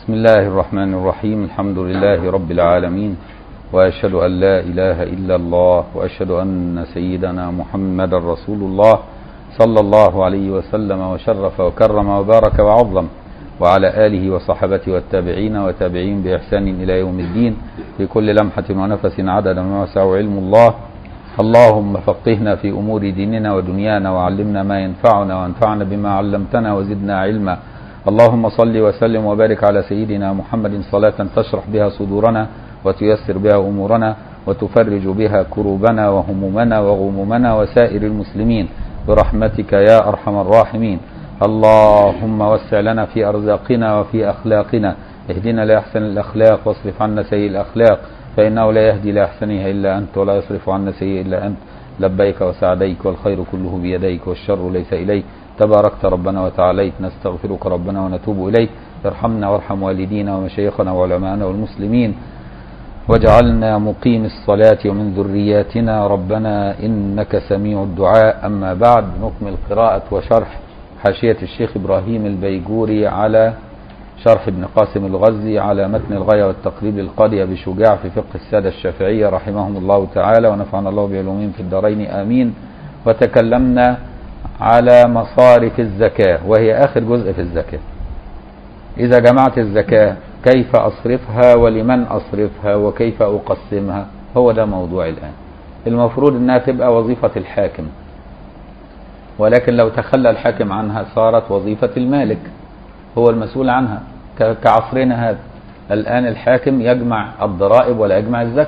بسم الله الرحمن الرحيم الحمد لله رب العالمين واشهد ان لا اله الا الله واشهد ان سيدنا محمد رسول الله صلى الله عليه وسلم وشرف وكرم وبارك وعظم وعلى اله وصحبه والتابعين وتابعين باحسان الى يوم الدين في كل لمحه ونفس عدد ما وسع علم الله اللهم فقهنا في امور ديننا ودنيانا وعلمنا ما ينفعنا وانفعنا بما علمتنا وزدنا علما اللهم صل وسلم وبارك على سيدنا محمد صلاة تشرح بها صدورنا وتيسر بها أمورنا وتفرج بها كروبنا وهمومنا وغمومنا وسائر المسلمين برحمتك يا أرحم الراحمين اللهم وسع لنا في أرزاقنا وفي أخلاقنا اهدنا لأحسن الأخلاق واصرف عنا سيء الأخلاق فإنه لا يهدي لأحسنها إلا أنت ولا يصرف عنا سيء إلا أنت لبيك وسعديك والخير كله بيديك والشر ليس إليك تباركت ربنا وتعاليت نستغفرك ربنا ونتوب إليك ارحمنا وارحم والدينا ومشايخنا وعلماءنا والمسلمين واجعلنا مقيم الصلاة ومن ذرياتنا ربنا إنك سميع الدعاء أما بعد نكمل قراءة وشرح حاشية الشيخ إبراهيم البيجوري على شرح ابن قاسم الغزي على متن الغاية والتقريب للقاضي أبي شجاع في فقه السادة الشافعية رحمهم الله تعالى ونفعنا الله بعلومهم في الدارين آمين وتكلمنا على مصارف الزكاة وهي آخر جزء في الزكاة إذا جمعت الزكاة كيف أصرفها ولمن أصرفها وكيف أقسمها هو ده موضوع الآن المفروض أنها تبقى وظيفة الحاكم ولكن لو تخلى الحاكم عنها صارت وظيفة المالك هو المسؤول عنها كعصرنا هذا الآن الحاكم يجمع الضرائب ولا يجمع الزكاة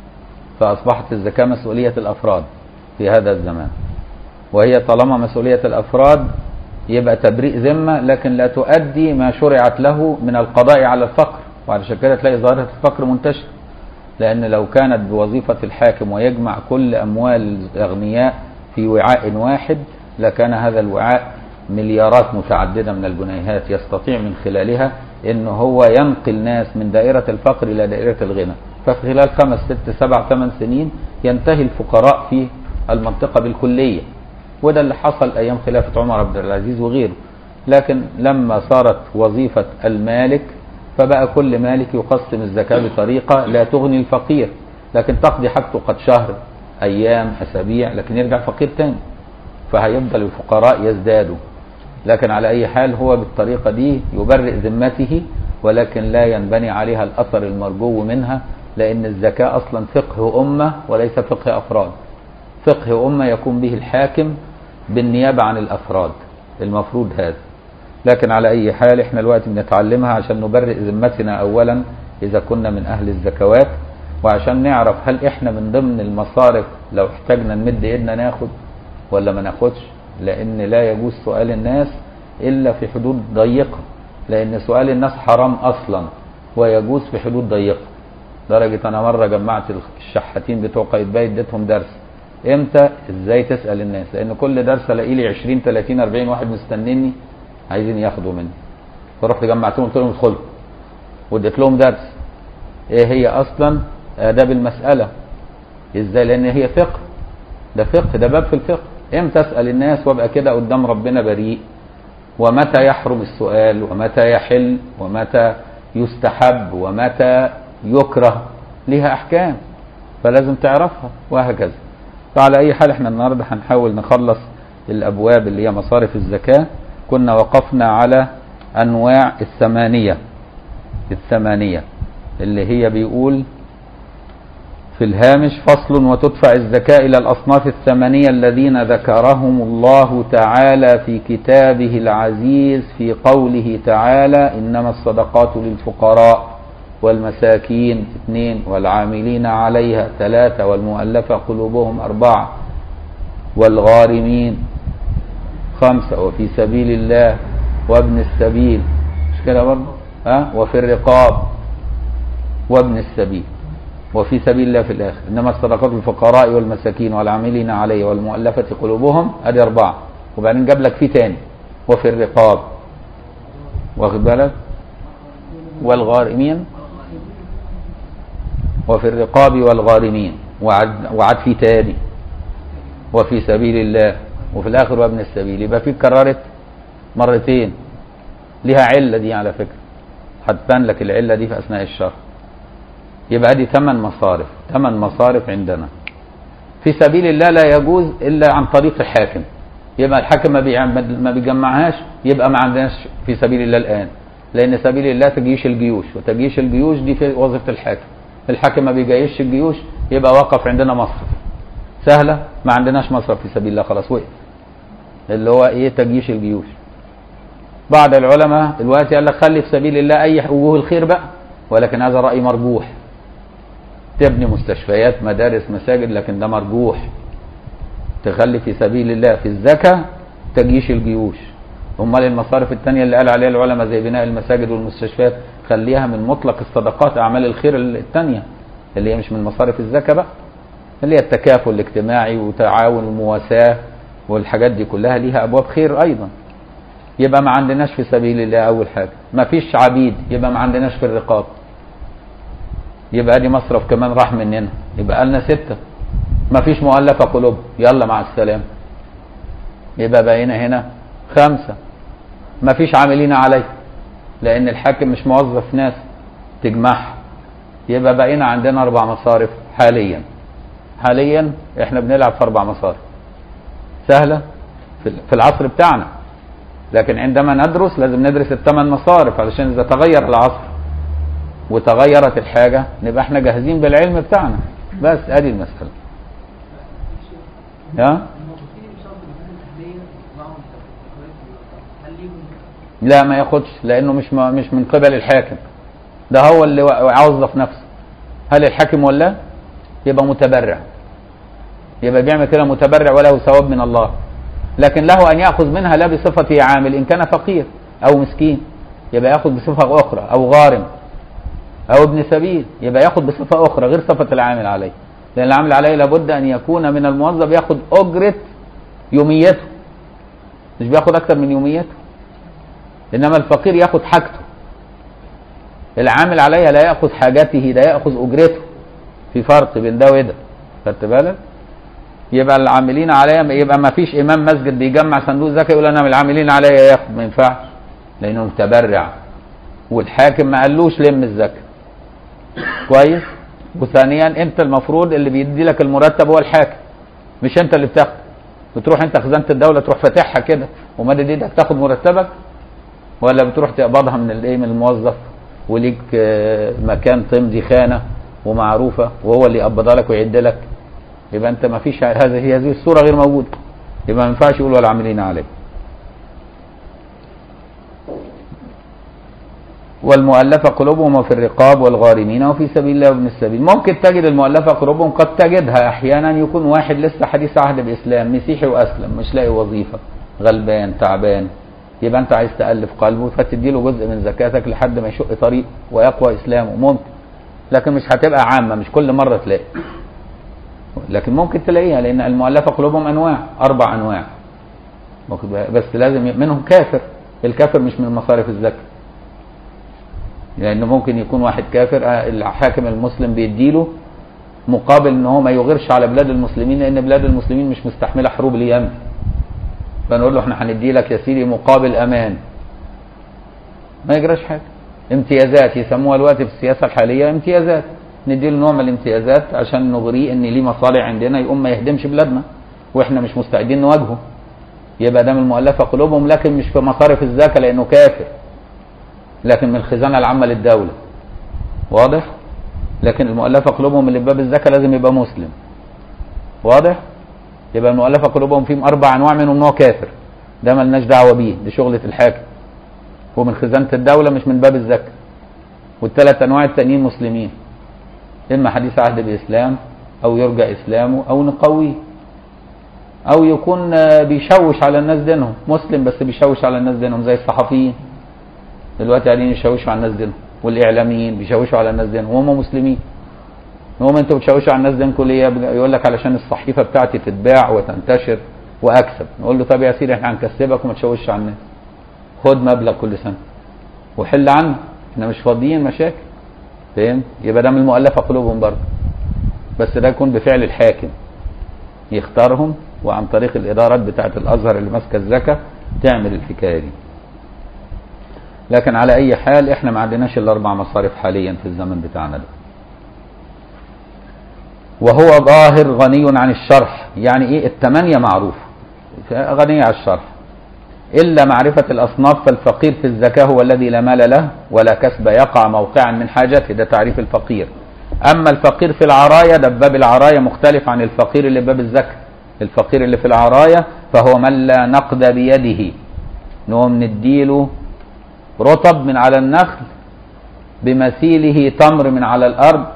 فأصبحت الزكاة مسؤولية الأفراد في هذا الزمان وهي طالما مسؤولية الأفراد يبقى تبريء ذمة لكن لا تؤدي ما شرعت له من القضاء على الفقر وعلشان كده تلاقي ظاهرة الفقر منتشرة لأن لو كانت بوظيفة الحاكم ويجمع كل أموال الأغنياء في وعاء واحد لكان هذا الوعاء مليارات متعددة من الجنيهات يستطيع من خلالها أنه هو ينقل ناس من دائرة الفقر إلى دائرة الغنى ففي خلال خمس ست سبع ثمان سنين ينتهي الفقراء في المنطقة بالكلية وده اللي حصل أيام خلافة عمر عبد العزيز وغيره لكن لما صارت وظيفة المالك فبقى كل مالك يقسم الزكاة بطريقة لا تغني الفقير لكن تقضي حاجته قد شهر أيام أسابيع لكن يرجع فقير تاني فهيفضل الفقراء يزدادوا لكن على أي حال هو بالطريقة دي يبرئ ذمته ولكن لا ينبني عليها الأثر المرجو منها لأن الزكاة أصلا فقه أمة وليس فقه أفراد فقه أمة يكون به الحاكم بالنيابة عن الأفراد المفروض هذا لكن على أي حال احنا الوقت بنتعلمها عشان نبرئ ذمتنا أولا إذا كنا من أهل الزكوات وعشان نعرف هل احنا من ضمن المصارف لو احتاجنا نمد ايدنا ناخد ولا ما ناخدش لأن لا يجوز سؤال الناس إلا في حدود ضيقة لأن سؤال الناس حرام أصلا ويجوز في حدود ضيقة درجة أنا مرة جمعت الشحاتين بتوع قايتباي اديتهم درس امتى ازاي تسال الناس لان كل درس الاقي لي 20 30 40 واحد مستنيني عايزين ياخدوا مني فرحت جمعتهم قلت لهم ادخلوا واديت لهم درس ايه هي اصلا اداب المساله ازاي لان هي فقه ده فقه ده باب في الفقه امتى اسال الناس وابقى كده قدام ربنا بريء ومتى يحرم السؤال ومتى يحل ومتى يستحب ومتى يكره لها احكام فلازم تعرفها وهكذا فعلى اي حال احنا النهارده هنحاول نخلص الابواب اللي هي مصارف الزكاه كنا وقفنا على انواع الثمانيه الثمانيه اللي هي بيقول في الهامش فصل وتدفع الزكاة إلى الأصناف الثمانية الذين ذكرهم الله تعالى في كتابه العزيز في قوله تعالى إنما الصدقات للفقراء والمساكين اثنين والعاملين عليها ثلاثة والمؤلفة قلوبهم أربعة والغارمين خمسة وفي سبيل الله وابن السبيل مش كده برضه ها وفي الرقاب وابن السبيل وفي سبيل الله في الآخر إنما الصدقات للفقراء والمساكين والعاملين عليه والمؤلفة قلوبهم أدي أربعة وبعدين جاب لك فيه تاني وفي الرقاب واخد بالك والغارمين وفي الرقاب والغارمين وعد, وعد في تاني وفي سبيل الله وفي الاخر وابن السبيل يبقى في اتكررت مرتين لها علة دي على فكرة هتبان لك العله دي في اثناء الشرح يبقى دي ثمان مصارف ثمان مصارف عندنا في سبيل الله لا يجوز الا عن طريق الحاكم يبقى الحاكم ما بيعم- ما بيجمعهاش يبقى ما عندناش في سبيل الله الان لان سبيل الله تجيش الجيوش وتجيش الجيوش دي في وظيفه الحاكم الحاكم ما بيجيش الجيوش يبقى وقف عندنا مصرف سهله ما عندناش مصرف في سبيل الله خلاص وقف اللي هو ايه تجيش الجيوش بعض العلماء دلوقتي قال لك خلي في سبيل الله اي وجوه الخير بقى ولكن هذا راي مرجوح تبني مستشفيات مدارس مساجد لكن ده مرجوح تخلي في سبيل الله في الزكاة تجيش الجيوش امال المصارف التانية اللي قال عليها العلماء زي بناء المساجد والمستشفيات خليها من مطلق الصدقات اعمال الخير التانية اللي هي مش من مصارف الزكاة بقى اللي هي التكافل الاجتماعي وتعاون المواساة والحاجات دي كلها ليها ابواب خير ايضا يبقى ما عندناش في سبيل الله اول حاجة ما فيش عبيد يبقى ما عندناش في الرقاب يبقى دي مصرف كمان راح مننا يبقى لنا ستة ما فيش مؤلفة قلوب يلا مع السلامة يبقى بقينا هنا خمسة ما فيش عاملين عليه لأن الحاكم مش موظف ناس تجمعها يبقى بقينا عندنا أربع مصارف حاليا حاليا احنا بنلعب في أربع مصارف سهلة في في العصر بتاعنا لكن عندما ندرس لازم ندرس الثمان مصارف علشان إذا تغير العصر وتغيرت الحاجة نبقى احنا جاهزين بالعلم بتاعنا بس ادي المسألة يا الموظفين اللي بيشتغلوا في المكان الاهليه معهم هل ليهم لا ما ياخدش لانه مش ما مش من قبل الحاكم ده هو اللي عوظف نفسه هل الحاكم ولا يبقى متبرع يبقى بيعمل كده متبرع وله ثواب من الله لكن له ان ياخذ منها لا بصفته عامل ان كان فقير او مسكين يبقى ياخذ بصفه اخرى او غارم او ابن سبيل يبقى ياخذ بصفه اخرى غير صفه العامل عليه لان العامل عليه لابد ان يكون من الموظف ياخذ اجره يوميته مش بياخذ اكثر من يوميته انما الفقير ياخذ حاجته العامل عليها لا ياخذ حاجته ده ياخذ اجرته في فرق بين ده وده خدت بالك يبقى العاملين عليها يبقى ما فيش امام مسجد بيجمع صندوق زكاه يقول انا من العاملين عليا ياخد ما ينفعش لانه متبرع والحاكم ما قالوش لم الزكاه كويس وثانيا انت المفروض اللي بيدي لك المرتب هو الحاكم مش انت اللي بتاخد بتروح انت خزانه الدوله تروح فاتحها كده ومدد ايدك تاخد مرتبك ولا بتروح تقبضها من الايه من الموظف وليك آه، مكان تمضي خانه ومعروفه وهو اللي يقبضها لك ويعد لك يبقى انت ما فيش هذه هذه الصوره غير موجوده يبقى ما ينفعش يقول ولا عاملين عليه والمؤلفة قلوبهم وفي الرقاب والغارمين وفي سبيل الله وابن السبيل ممكن تجد المؤلفة قلوبهم قد تجدها أحيانا يكون واحد لسه حديث عهد بإسلام مسيحي وأسلم مش لاقي وظيفة غلبان تعبان يبقى أنت عايز تألف قلبه فتدي له جزء من زكاتك لحد ما يشق طريق ويقوى إسلامه ممكن لكن مش هتبقى عامة مش كل مرة تلاقي لكن ممكن تلاقيها لأن المؤلفة قلوبهم أنواع أربع أنواع واخد بالك؟ بس لازم ي- منهم كافر الكافر مش من مصارف الزكاه لانه ممكن يكون واحد كافر آه، الحاكم المسلم بيديله مقابل ان هو ما يغيرش على بلاد المسلمين لان بلاد المسلمين مش مستحمله حروب اليمن فنقول له احنا هندي لك يا سيدي مقابل امان ما يجراش حاجه امتيازات يسموها دلوقتي في السياسه الحاليه امتيازات ندي له نوع من الامتيازات عشان نغريه ان ليه مصالح عندنا يقوم ما يهدمش بلادنا واحنا مش مستعدين نواجهه يبقى ده من المؤلفه قلوبهم لكن مش في مصارف الزكاه لانه كافر لكن من الخزانه العامه للدوله واضح لكن المؤلفه قلوبهم اللي في باب الزكاه لازم يبقى مسلم واضح يبقى المؤلفه قلوبهم فيهم اربع انواع منهم نوع كافر ده ملناش دعوه بيه دي شغله الحاكم ومن خزانه الدوله مش من باب الزكاه والثلاث انواع التانيين مسلمين اما حديث عهد باسلام او يرجى اسلامه او نقويه او يكون آه، بيشوش على الناس دينهم مسلم بس بيشوش على الناس دينهم زي الصحفيين دلوقتي قاعدين يشوشوا على الناس دينهم والاعلاميين بيشوشوا على الناس دينهم وهم مسلمين هم انتوا بتشوشوا على الناس دينكم ليه يقول لك علشان الصحيفه بتاعتي تتباع وتنتشر واكسب نقول له طب يا سيدي احنا هنكسبك وما تشوشش على الناس خد مبلغ كل سنه وحل عنه احنا مش فاضيين مشاكل فاهم يبقى ده من المؤلفه قلوبهم برضه بس ده يكون بفعل الحاكم يختارهم وعن طريق الادارات بتاعه الازهر اللي ماسكه الزكاه تعمل الحكايه دي لكن على اي حال احنا ما عندناش الا اربع مصارف حاليا في الزمن بتاعنا ده وهو ظاهر غني عن الشرح يعني ايه الثمانية معروف غني عن الشرح إلا معرفة الأصناف فالفقير في الزكاة هو الذي لا مال له ولا كسب يقع موقعا من حاجته ده تعريف الفقير أما الفقير في العراية ده باب العراية مختلف عن الفقير اللي باب الزكاة الفقير اللي في العراية فهو من لا نقد بيده نقوم نديله رطب من على النخل بمثيله تمر من على الأرض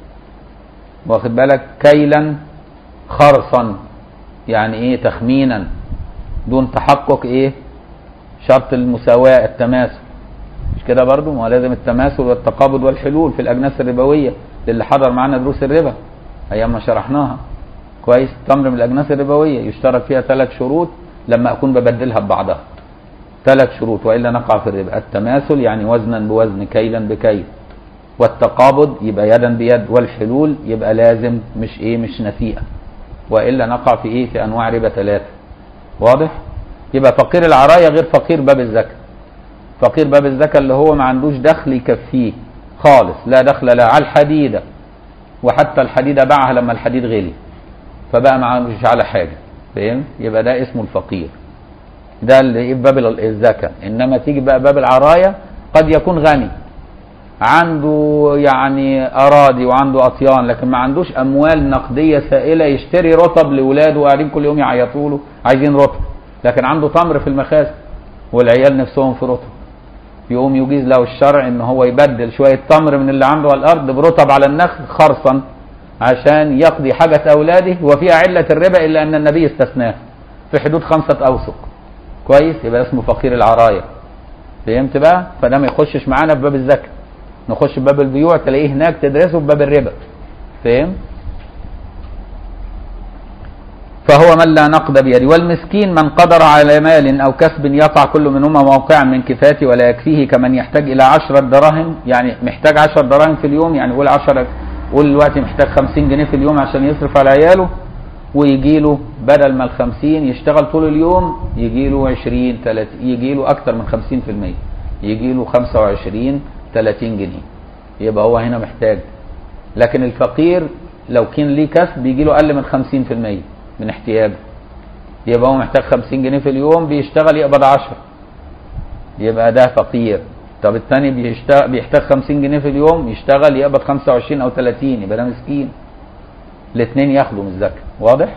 واخد بالك كيلا خرصا يعني ايه تخمينا دون تحقق ايه شرط المساواة التماثل مش كده برضو ما هو لازم التماثل والتقابض والحلول في الأجناس الربوية اللي حضر معانا دروس الربا أيام ما شرحناها كويس تمر من الأجناس الربوية يشترط فيها ثلاث شروط لما أكون ببدلها ببعضها ثلاث شروط وإلا نقع في الربا التماثل يعني وزنا بوزن كيلا بكيل والتقابض يبقى يدا بيد والحلول يبقى لازم مش ايه مش نسيئة وإلا نقع في ايه في أنواع ربا ثلاثة واضح يبقى فقير العراية غير فقير باب الزكاة فقير باب الزكاة اللي هو ما عندوش دخل يكفيه خالص لا دخل لا على الحديدة وحتى الحديدة باعها لما الحديد غلي فبقى معاه مش على حاجة فهمت يبقى ده اسمه الفقير ده اللي إيه باب الزكاة انما تيجي بقى باب العراية قد يكون غني عنده يعني اراضي وعنده اطيان لكن ما عندوش اموال نقديه سائله يشتري رطب لاولاده وقاعدين كل يوم يعيطوا له عايزين رطب لكن عنده تمر في المخازن والعيال نفسهم في رطب يقوم يجيز له الشرع ان هو يبدل شويه تمر من اللي عنده على الارض برطب على النخل خرصا عشان يقضي حاجه اولاده وفيها عله الربا الا ان النبي استثناه في حدود خمسه اوسق كويس يبقى اسمه فقير العرايه فهمت بقى فده ما يخشش معانا في باب الزكاه نخش في باب البيوع تلاقيه هناك تدرسه في باب الربا فاهم فهو من لا نقد بيده والمسكين من قدر على مال أو كسب يقع كل منهما موقعا من كفاته ولا يكفيه كمن يحتاج إلى عشرة دراهم يعني محتاج عشر دراهم في اليوم يعني قول عشرة قول دلوقتي محتاج خمسين جنيه في اليوم عشان يصرف على عياله ويجي له بدل ما الخمسين يشتغل طول اليوم يجي له عشرين تلاتين يجي له أكتر من خمسين في المية يجي له خمسة وعشرين 30 جنيه يبقى هو هنا محتاج لكن الفقير لو كان ليه كسب بيجي له اقل من 50% من احتياجه يبقى هو محتاج 50 جنيه في اليوم بيشتغل يقبض 10 يبقى ده فقير طب الثاني بيشتغل بيحتاج 50 جنيه في اليوم يشتغل يقبض 25 او 30 يبقى ده مسكين الاثنين ياخدوا من الزكاه واضح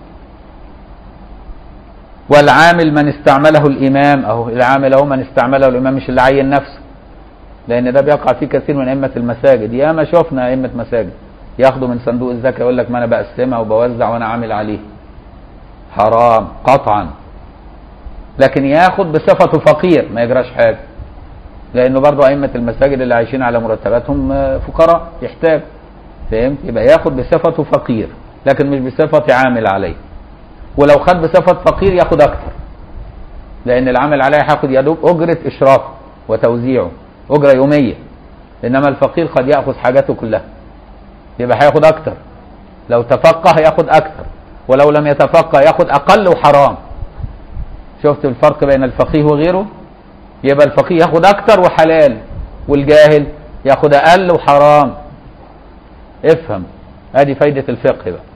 والعامل من استعمله الامام اهو العامل اهو من استعمله الامام مش اللي عين نفسه لان ده بيقع فيه كثير من ائمه المساجد يا ما شفنا ائمه مساجد ياخدوا من صندوق الزكاه يقول لك ما انا بقسمها وبوزع وانا عامل عليه حرام قطعا لكن ياخد بصفته فقير ما يجراش حاجه لانه برضه ائمه المساجد اللي عايشين على مرتباتهم فقراء يحتاج فهمت يبقى ياخد بصفته فقير لكن مش بصفه عامل عليه ولو خد بصفه فقير ياخد اكتر لان العامل عليه هياخد يا دوب اجره اشرافه وتوزيعه أجرة يومية إنما الفقير قد يأخذ حاجاته كلها يبقى هياخد أكتر لو تفقه ياخد أكتر ولو لم يتفقه ياخد أقل وحرام شفت الفرق بين الفقيه وغيره يبقى الفقيه ياخد أكتر وحلال والجاهل ياخد أقل وحرام افهم ادي فايدة الفقه بقى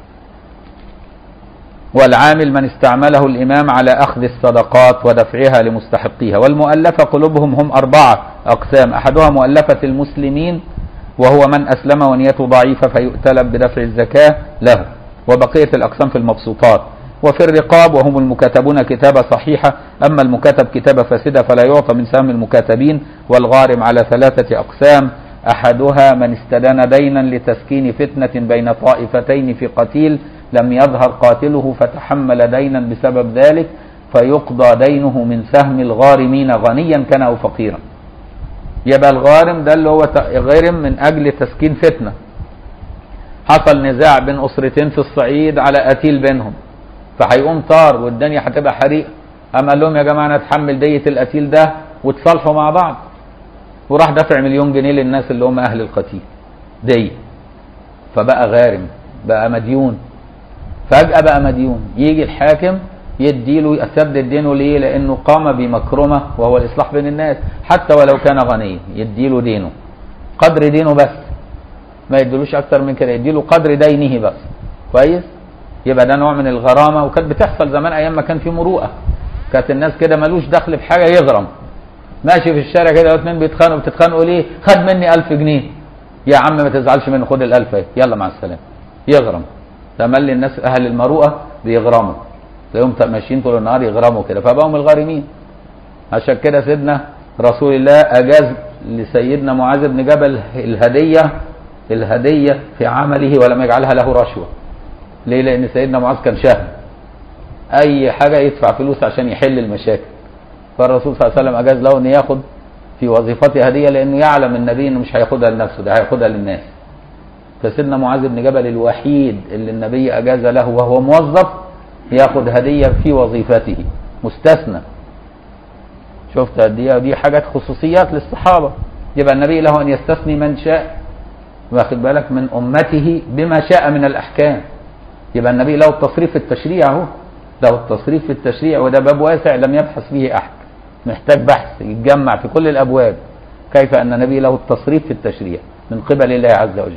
والعامل من استعمله الإمام على أخذ الصدقات ودفعها لمستحقيها والمؤلفة قلوبهم هم أربعة أقسام أحدها مؤلفة المسلمين وهو من أسلم ونيته ضعيفة فيؤتلب بدفع الزكاة له وبقية الأقسام في المبسوطات وفي الرقاب وهم المكاتبون كتابة صحيحة أما المكاتب كتابة فاسدة فلا يعطى من سهم المكاتبين والغارم على ثلاثة أقسام أحدها من استدان دينا لتسكين فتنة بين طائفتين في قتيل لم يظهر قاتله فتحمل دينا بسبب ذلك فيقضى دينه من سهم الغارمين غنيا كان أو فقيرا يبقى الغارم ده اللي هو غرم من أجل تسكين فتنة حصل نزاع بين أسرتين في الصعيد على قتيل بينهم فهيقوم طار والدنيا هتبقى حريقة أما قال لهم يا جماعة أنا أتحمل دية القتيل ده وتصالحوا مع بعض وراح دفع مليون جنيه للناس اللي هم أهل القتيل دية فبقى غارم بقى مديون فجأة بقى مديون يجي الحاكم يديله يسدد دينه ليه لانه قام بمكرمه وهو الاصلاح بين الناس حتى ولو كان غنيا يديله دينه قدر دينه بس ما يديلوش اكتر من كده يديله قدر دينه بس كويس يبقى ده نوع من الغرامه وكانت بتحصل زمان ايام ما كان في مروءه كانت الناس كده ملوش دخل في حاجه يغرم ماشي في الشارع كده اتنين بيتخانقوا بتتخانقوا ليه خد مني 1000 جنيه يا عم ما تزعلش منه خد ال1000 اهي يلا مع السلامه يغرم تملي الناس اهل المروءه بيغرموا تلاقيهم ماشيين طول النهار يغرموا كده فبقوا من الغارمين عشان كده سيدنا رسول الله اجاز لسيدنا معاذ بن جبل الهديه الهديه في عمله ولم يجعلها له رشوه ليه لان سيدنا معاذ كان شهم اي حاجه يدفع فلوس عشان يحل المشاكل فالرسول صلى الله عليه وسلم اجاز له ان ياخد في وظيفته هديه لانه يعلم النبي انه مش هياخدها لنفسه ده هياخدها للناس فسيدنا معاذ بن جبل الوحيد اللي النبي اجاز له وهو موظف ياخد هديه في وظيفته مستثنى شفت قد ايه ودي حاجات خصوصيات للصحابه يبقى النبي له ان يستثني من شاء واخد بالك من امته بما شاء من الاحكام يبقى النبي له التصريف في التشريع اهو له التصريف في التشريع وده باب واسع لم يبحث فيه احد محتاج بحث يتجمع في كل الابواب كيف ان النبي له التصريف في التشريع من قبل الله عز وجل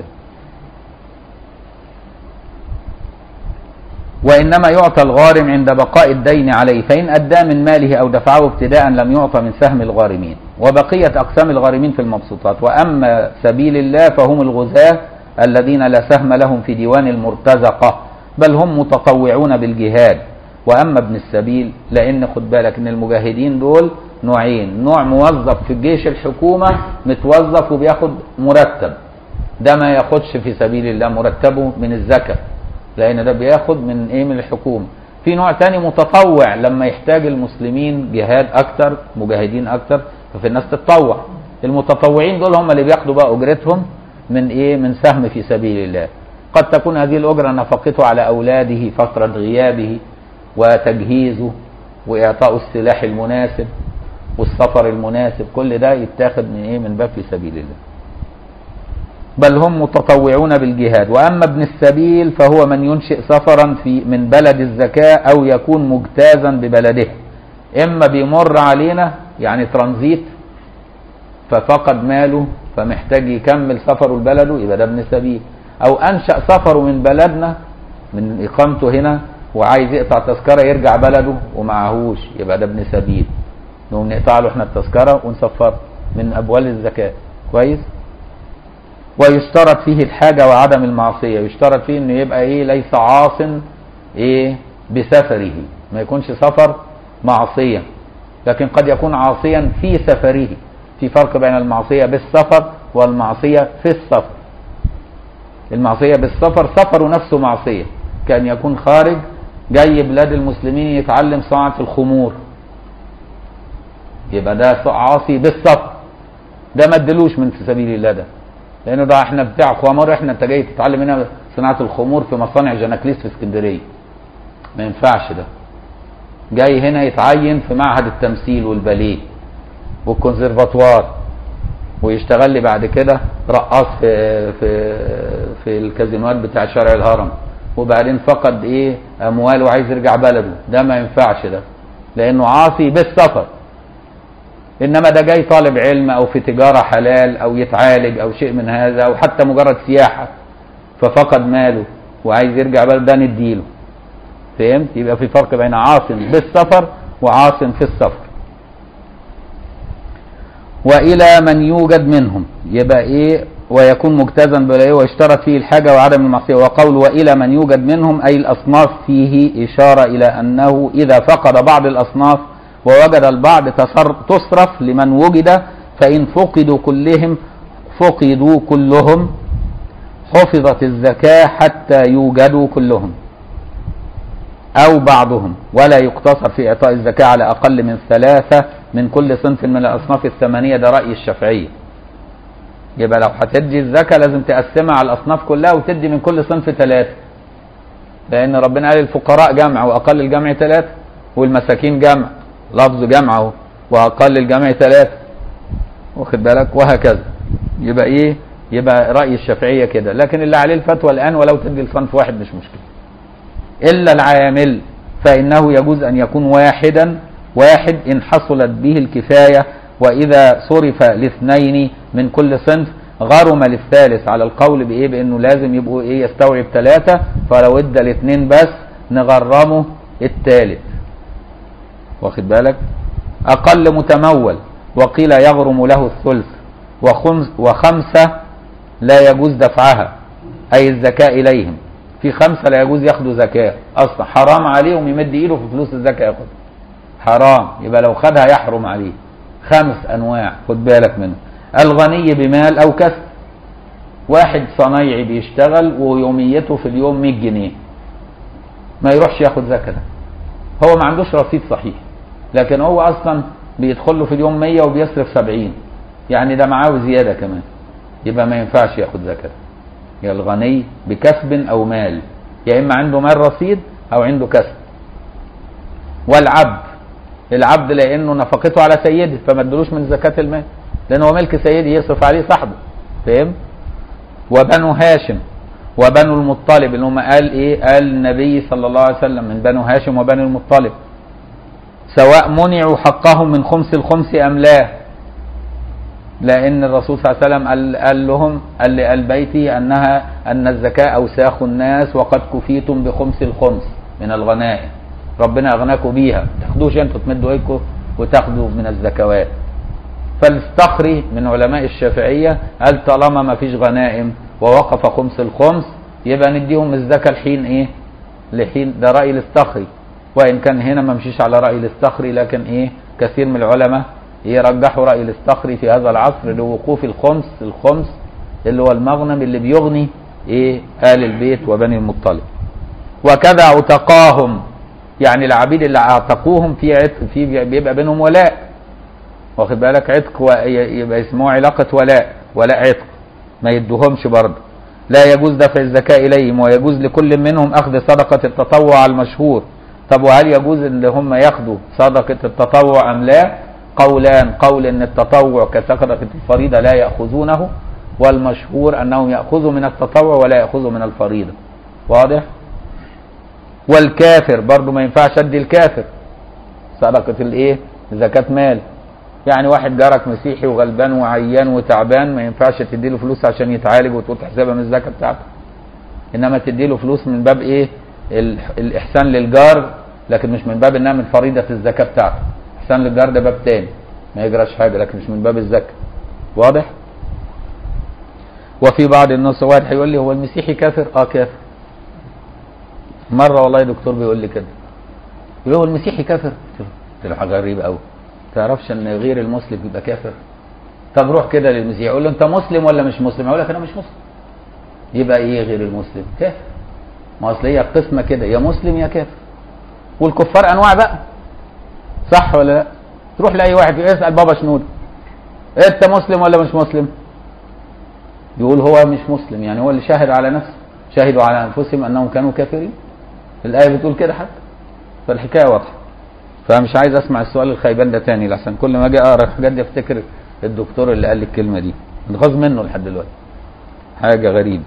وإنما يعطى الغارم عند بقاء الدين عليه فإن أدى من ماله أو دفعه ابتداء لم يعطى من سهم الغارمين وبقية أقسام الغارمين في المبسوطات وأما سبيل الله فهم الغزاة الذين لا سهم لهم في ديوان المرتزقة بل هم متطوعون بالجهاد وأما ابن السبيل لأن خد بالك إن المجاهدين دول نوعين نوع موظف في الجيش الحكومة متوظف وبياخد مرتب ده ما ياخدش في سبيل الله مرتبه من الزكاه لان ده بياخد من ايه من الحكومه في نوع تاني متطوع لما يحتاج المسلمين جهاد اكتر مجاهدين اكتر ففي الناس تتطوع المتطوعين دول هم اللي بياخدوا بقى اجرتهم من ايه من سهم في سبيل الله قد تكون هذه الاجره نفقته على اولاده فتره غيابه وتجهيزه واعطاء السلاح المناسب والسفر المناسب كل ده يتاخد من ايه من باب في سبيل الله بل هم متطوعون بالجهاد واما ابن السبيل فهو من ينشئ سفرا في من بلد الزكاه او يكون مجتازا ببلده اما بيمر علينا يعني ترانزيت ففقد ماله فمحتاج يكمل سفره لبلده يبقى ده ابن سبيل او انشا سفره من بلدنا من اقامته هنا وعايز يقطع تذكره يرجع بلده ومعهوش يبقى ده ابن سبيل نقوم نقطع له احنا التذكره ونسفره من ابوال الزكاه كويس ويشترط فيه الحاجة وعدم المعصية يشترط فيه انه يبقى ايه ليس عاص ايه بسفره ما يكونش سفر معصية لكن قد يكون عاصيا في سفره في فرق بين المعصية بالسفر والمعصية في السفر المعصية بالسفر سفر نفسه معصية كان يكون خارج جاي بلاد المسلمين يتعلم صناعة الخمور يبقى ده عاصي بالسفر ده ما ادلوش من في سبيل الله ده لانه ده احنا بتاع خمر احنا انت جاي تتعلم هنا صناعه الخمور في مصانع جناكليس في اسكندريه ما ينفعش ده جاي هنا يتعين في معهد التمثيل والباليه والكونسرفاتوار ويشتغل لي بعد كده رقاص في في في الكازينوات بتاع شارع الهرم وبعدين فقد ايه اموال وعايز يرجع بلده ده ما ينفعش ده لانه عاصي بالسفر انما ده جاي طالب علم او في تجاره حلال او يتعالج او شيء من هذا او حتى مجرد سياحه ففقد ماله وعايز يرجع بلده ده نديله فهمت يبقى في فرق بين عاص بالسفر وعاص في السفر والى من يوجد منهم يبقى ايه ويكون مجتازا بلا ويشترط فيه الحاجه وعدم المعصيه وقول والى من يوجد منهم اي الاصناف فيه اشاره الى انه اذا فقد بعض الاصناف ووجد البعض تصرف لمن وجد فإن فقدوا كلهم فقدوا كلهم حفظت الزكاة حتى يوجدوا كلهم أو بعضهم ولا يقتصر في إعطاء الزكاة على أقل من ثلاثة من كل صنف من الأصناف الثمانية ده رأي الشافعية يبقى لو هتدي الزكاة لازم تقسمها على الأصناف كلها وتدي من كل صنف ثلاثة لأن ربنا قال الفقراء جمع وأقل الجمع ثلاثة والمساكين جمع لفظ جمع اهو واقل الجمع ثلاثة واخد بالك وهكذا يبقى ايه يبقى رأي الشافعية كده لكن اللي عليه الفتوى الآن ولو تدي لصنف واحد مش مشكلة إلا العامل فإنه يجوز أن يكون واحدا واحد إن حصلت به الكفاية وإذا صرف لاثنين من كل صنف غرم للثالث على القول بإيه بأنه لازم يبقوا إيه يستوعب ثلاثة فلو ادى الاثنين بس نغرمه الثالث واخد بالك أقل متمول وقيل يغرم له الثلث وخمس وخمسة لا يجوز دفعها أي الزكاة إليهم في خمسة لا يجوز ياخدوا زكاة أصلا حرام عليهم يمد إيده في فلوس الزكاة ياخد حرام يبقى لو خدها يحرم عليه خمس أنواع خد بالك منه الغني بمال أو كسب واحد صنايعي بيشتغل ويوميته في اليوم 100 جنيه ما يروحش ياخد زكاة ده هو ما عندوش رصيد صحيح لكن هو اصلا بيدخل له في اليوم 100 وبيصرف 70 يعني ده معاه زياده كمان يبقى ما ينفعش ياخد زكاه يا الغني بكسب او مال يا اما عنده مال رصيد او عنده كسب والعبد العبد لانه نفقته على سيده فما ادلوش من زكاه المال لان هو ملك سيده يصرف عليه صاحبه فاهم وبنو هاشم وبنو المطلب اللي هم قال ايه قال النبي صلى الله عليه وسلم من بنو هاشم وبنو المطلب سواء منعوا حقهم من خمس الخمس ام لا لان الرسول صلى الله عليه وسلم قال, قال لهم قال لآل بيتي انها ان الزكاه اوساخ الناس وقد كفيتم بخمس الخمس من الغنائم ربنا اغناكم بيها ما تاخدوش انتوا تمدوا ايدكم وتاخدوا من الزكوات فالاستخري من علماء الشافعيه قال طالما ما فيش غنائم ووقف خمس الخمس يبقى نديهم الزكاه الحين ايه لحين ده راي الاستخري وان كان هنا ما مشيش على راي الاستخري لكن ايه كثير من العلماء يرجحوا راي الاستخري في هذا العصر لوقوف الخمس الخمس اللي هو المغنم اللي بيغني ايه ال البيت وبني المطلب وكذا عتقاهم يعني العبيد اللي اعتقوهم في عتق في بيبقى بينهم ولاء واخد بالك عتق و- ي- يبقى اسمه علاقه ولاء ولاء عتق ما يدوهمش برضه لا يجوز دفع الزكاة إليهم ويجوز لكل منهم أخذ صدقة التطوع المشهور طب وهل يجوز ان هم ياخدوا صدقة التطوع ام لا قولان قول ان التطوع كصدقة الفريضة لا يأخذونه والمشهور انهم يأخذوا من التطوع ولا يأخذوا من الفريضة واضح والكافر برضو ما ينفعش ادي الكافر صدقة الايه زكاة مال يعني واحد جارك مسيحي وغلبان وعيان وتعبان ما ينفعش تديله فلوس عشان يتعالج وتقول تحسبها من الزكاة بتاعته انما تديله فلوس من باب ايه ال- الاحسان للجار لكن مش من باب انها من فريضه الزكاه بتاعته احسان للجار ده باب تاني ما يجراش حاجه لكن مش من باب الزكاه واضح وفي بعض الناس واحد هيقول لي هو المسيحي كافر اه كافر مره والله دكتور بيقول لي كده يقول لي هو المسيحي كافر قلت له- قلت له حاجه غريبه قوي تعرفش ان غير المسلم يبقى كافر طب روح كده للمسيحي يقول له انت مسلم ولا مش مسلم يقول لك انا مش مسلم يبقى ايه غير المسلم كافر ما اصل هي قسمه كده يا مسلم يا كافر والكفار انواع بقى صح ولا لا تروح لاي واحد يسال بابا شنود انت مسلم ولا مش مسلم يقول هو مش مسلم يعني هو اللي شاهد على نفسه شهدوا على انفسهم انهم كانوا كافرين الايه بتقول كده حتى فالحكايه واضحه فمش عايز اسمع السؤال الخيبان ده تاني لحسن كل ما اجي اقرا الحاجات دي افتكر الدكتور اللي قال لي الكلمه دي متغاظ منه لحد دلوقتي حاجه غريبه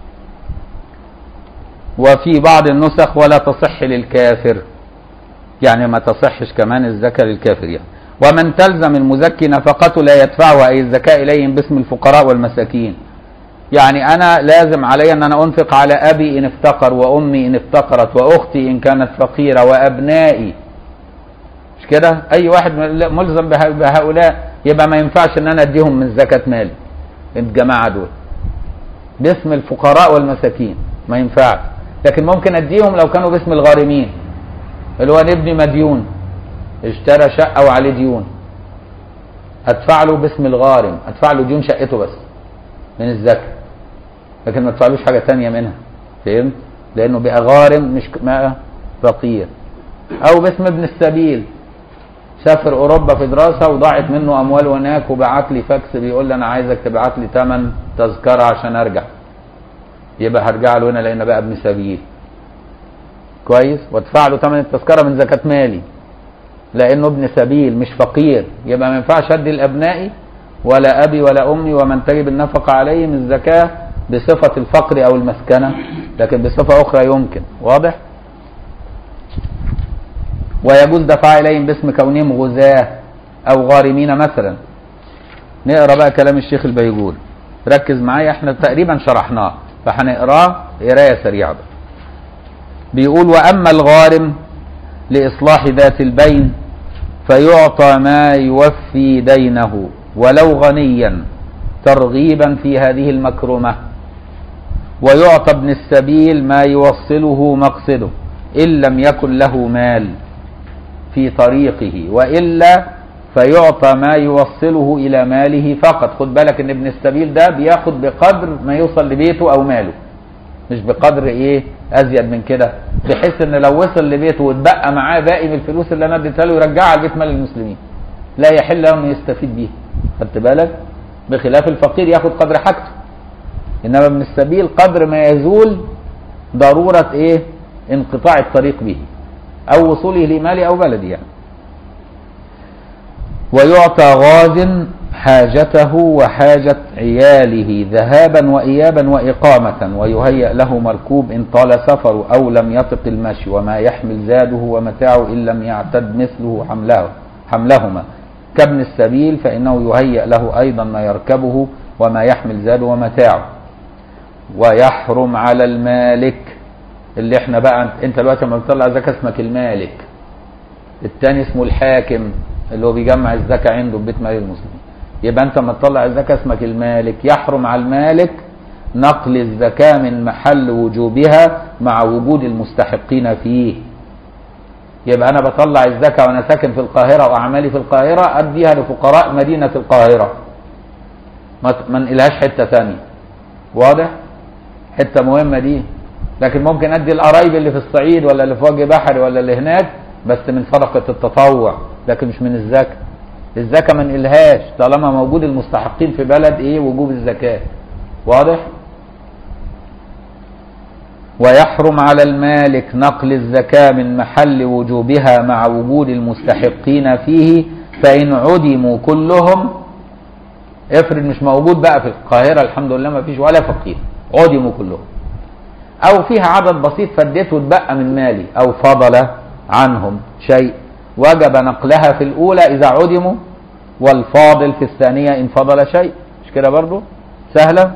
وفي بعض النسخ ولا تصح للكافر يعني ما تصحش كمان الزكاة للكافر يعني ومن تلزم المزكي نفقته لا يدفعها أي الزكاة إليهم باسم الفقراء والمساكين يعني أنا لازم علي أن أنا أنفق على أبي إن افتقر وأمي إن افتقرت وأختي إن كانت فقيرة وأبنائي مش كده أي واحد ملزم به- بهؤلاء يبقى ما ينفعش أن أنا أديهم من زكاة مالي الجماعة دول باسم الفقراء والمساكين ما ينفعش لكن ممكن اديهم لو كانوا باسم الغارمين اللي هو ابني مديون اشترى شقه وعليه ديون ادفع له باسم الغارم ادفع له ديون شقته بس من الزكاه لكن ما ادفعلوش حاجه تانية منها فهمت لانه بقى غارم مش ك- ما فقير او باسم ابن السبيل سافر اوروبا في دراسه وضاعت منه اموال هناك وبعت لي فاكس بيقول لي انا عايزك تبعت لي ثمن تذكره عشان ارجع يبقى هرجع له هنا لان بقى ابن سبيل كويس وادفع له ثمن التذكره من زكاه مالي لانه ابن سبيل مش فقير يبقى ما ينفعش ادي لابنائي ولا ابي ولا امي ومن تجب النفقه عليهم الزكاه بصفه الفقر او المسكنه لكن بصفه اخرى يمكن واضح ويجوز دفع إليهم باسم كونهم غزاة أو غارمين مثلا نقرا بقى كلام الشيخ البيجوري ركز معايا احنا تقريبا شرحناه فهنقراه قرايه سريعه بقى. بيقول واما الغارم لاصلاح ذات البين فيعطى ما يوفي دينه ولو غنيا ترغيبا في هذه المكرمه ويعطى ابن السبيل ما يوصله مقصده ان لم يكن له مال في طريقه والا فيعطى ما يوصله الى ماله فقط خد بالك ان ابن السبيل ده بياخد بقدر ما يوصل لبيته او ماله مش بقدر ايه ازيد من كده بحيث ان لو وصل لبيته واتبقى معاه باقي من الفلوس اللي انا اديتها له يرجعها لبيت مال المسلمين لا يحل له انه يستفيد بيها خدت بالك بخلاف الفقير ياخد قدر حاجته انما ابن السبيل قدر ما يزول ضروره ايه انقطاع الطريق به او وصوله لمال او بلد يعني ويعطى غاز حاجته وحاجة عياله ذهابا وإيابا وإقامة ويهيأ له مركوب إن طال سفره أو لم يطق المشي وما يحمل زاده ومتاعه إن لم يعتد مثله حمله حملهما كابن السبيل فإنه يهيأ له أيضا ما يركبه وما يحمل زاده ومتاعه ويحرم على المالك اللي احنا بقى انت دلوقتي لما بتطلع زكاه اسمك المالك الثاني اسمه الحاكم اللي هو بيجمع الزكاه عنده في بيت مال المسلمين يبقى انت لما تطلع الزكاه اسمك المالك يحرم على المالك نقل الزكاه من محل وجوبها مع وجود المستحقين فيه يبقى انا بطلع الزكاه وانا ساكن في القاهره واعمالي في القاهره اديها لفقراء مدينه القاهره ما انقلهاش حته ثانيه واضح حته مهمه دي لكن ممكن ادي القرايب اللي في الصعيد ولا اللي في وجه بحري ولا اللي هناك بس من صدقه التطوع لكن مش من الزكاه الزكاه ما نقلهاش طالما موجود المستحقين في بلد ايه وجوب الزكاه واضح ويحرم على المالك نقل الزكاه من محل وجوبها مع وجود المستحقين فيه فان عدموا كلهم افرض مش موجود بقى في القاهره الحمد لله ما فيش ولا فقير عدموا كلهم او فيها عدد بسيط فديته واتبقى من مالي او فضل عنهم شيء وجب نقلها في الاولى اذا عدموا والفاضل في الثانيه ان فضل شيء مش كده برضو سهله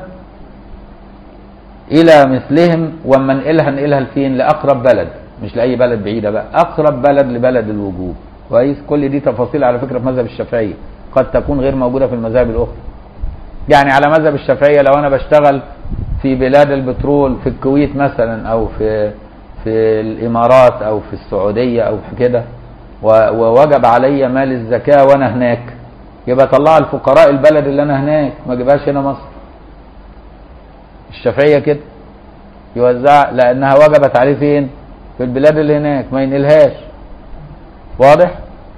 الى مثلهم وما ننقلها ننقلها لفين لاقرب بلد مش لاي بلد بعيده بقى اقرب بلد لبلد الوجوب كويس كل دي تفاصيل على فكره في مذهب الشافعيه قد تكون غير موجوده في المذاهب الاخرى يعني على مذهب الشافعيه لو انا بشتغل في بلاد البترول في الكويت مثلا او في في الامارات او في السعوديه او في كده ووجب علي مال الزكاه وانا هناك يبقى طلع الفقراء البلد اللي انا هناك ما اجيبهاش هنا مصر الشافعيه كده يوزع لانها وجبت عليه فين في البلاد اللي هناك ما ينقلهاش واضح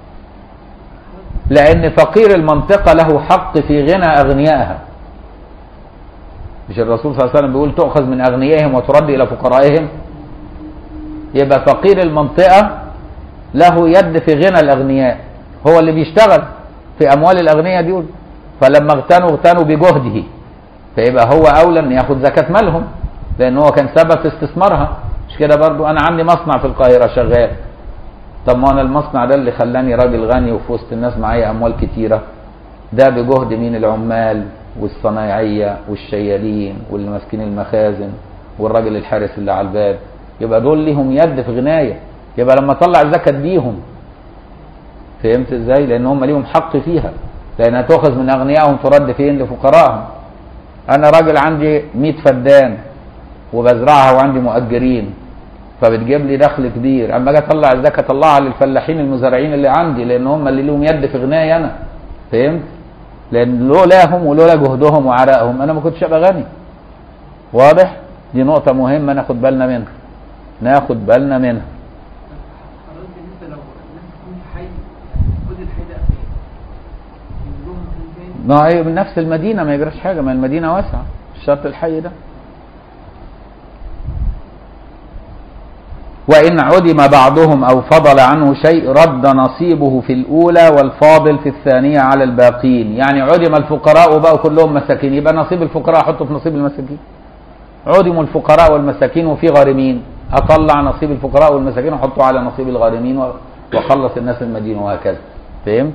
لان فقير المنطقه له حق في غنى اغنيائها مش الرسول صلى الله عليه وسلم بيقول تؤخذ من اغنيائهم وترد الى فقرائهم يبقى فقير المنطقه له يد في غنى الاغنياء هو اللي بيشتغل في اموال الاغنياء دول فلما اغتنوا اغتنوا بجهده فيبقى هو اولى ان ياخد زكاه مالهم لان هو كان سبب في استثمارها مش كده برضو انا عندي مصنع في القاهره شغال طب ما انا المصنع ده اللي خلاني راجل غني وفي وسط الناس معايا اموال كتيره ده بجهد مين العمال والصنايعيه والشيالين واللي ماسكين المخازن والراجل الحارس اللي على الباب يبقى دول ليهم يد في غنايه يبقى لما اطلع الزكاه اديهم فهمت ازاي لان هم ليهم حق فيها لانها تؤخذ من اغنيائهم ترد فين لفقراءهم انا راجل عندي 100 فدان وبزرعها وعندي مؤجرين فبتجيب لي دخل كبير اما اجي اطلع الزكاه اطلعها للفلاحين المزارعين اللي عندي لان هم اللي لهم يد في غناي انا فهمت لان لولاهم ولولا جهدهم وعرقهم انا ما كنتش ابقى غني واضح دي نقطه مهمه ناخد بالنا منها ناخد بالنا منها حضرتك بالنسبه لو الناس تكون في حي يعني كل الحي ده اغنياء ينزلوهم مكان تاني ما هي من نفس المدينه ما يجراش حاجه ما المدينه واسعه مش شرط الحي ده وإن عدم بعضهم أو فضل عنه شيء رد نصيبه في الأولى والفاضل في الثانية على الباقين يعني عدم الفقراء وبقوا كلهم مساكين يبقى نصيب الفقراء أحطه في نصيب المساكين عدموا الفقراء والمساكين وفي غارمين أطلع نصيب الفقراء والمساكين وأحطه على نصيب الغارمين و- وخلص الناس المدينة وهكذا فهمت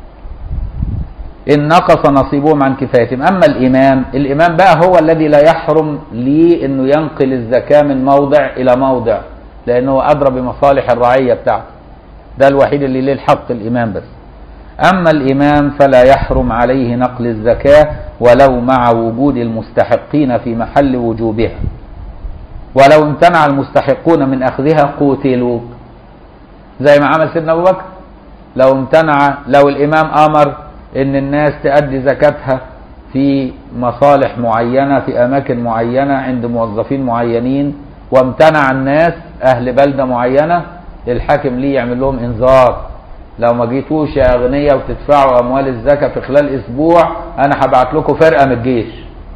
إن نقص نصيبهم عن كفايتهم أما الإمام الإمام بقى هو الذي لا يحرم لي أنه ينقل الزكاة من موضع إلى موضع لأنه أدرى بمصالح الرعية بتاعته ده الوحيد اللي ليه الحق الإمام بس أما الإمام فلا يحرم عليه نقل الزكاة ولو مع وجود المستحقين في محل وجوبها ولو امتنع المستحقون من أخذها قوتلوا زي ما عمل سيدنا أبو بكر لو امتنع لو الإمام أمر إن الناس تأدي زكاتها في مصالح معينة في أماكن معينة عند موظفين معينين وامتنع الناس أهل بلدة معينة الحاكم ليه يعمل لهم إنذار لو ما جيتوش يا أغنياء وتدفعوا أموال الزكاة في خلال أسبوع أنا هبعت لكم فرقة من الجيش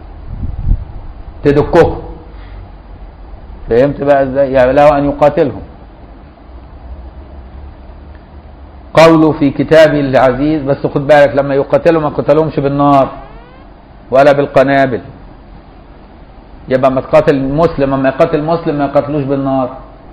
تدككم فهمت بقى ازاي؟ يعني له أن يقاتلهم قوله في كتابه العزيز بس خد بالك لما يقاتلوا ما قتلهمش بالنار ولا بالقنابل يبقى ما تقاتل مسلم اما يقاتل مسلم ما يقاتلوش بالنار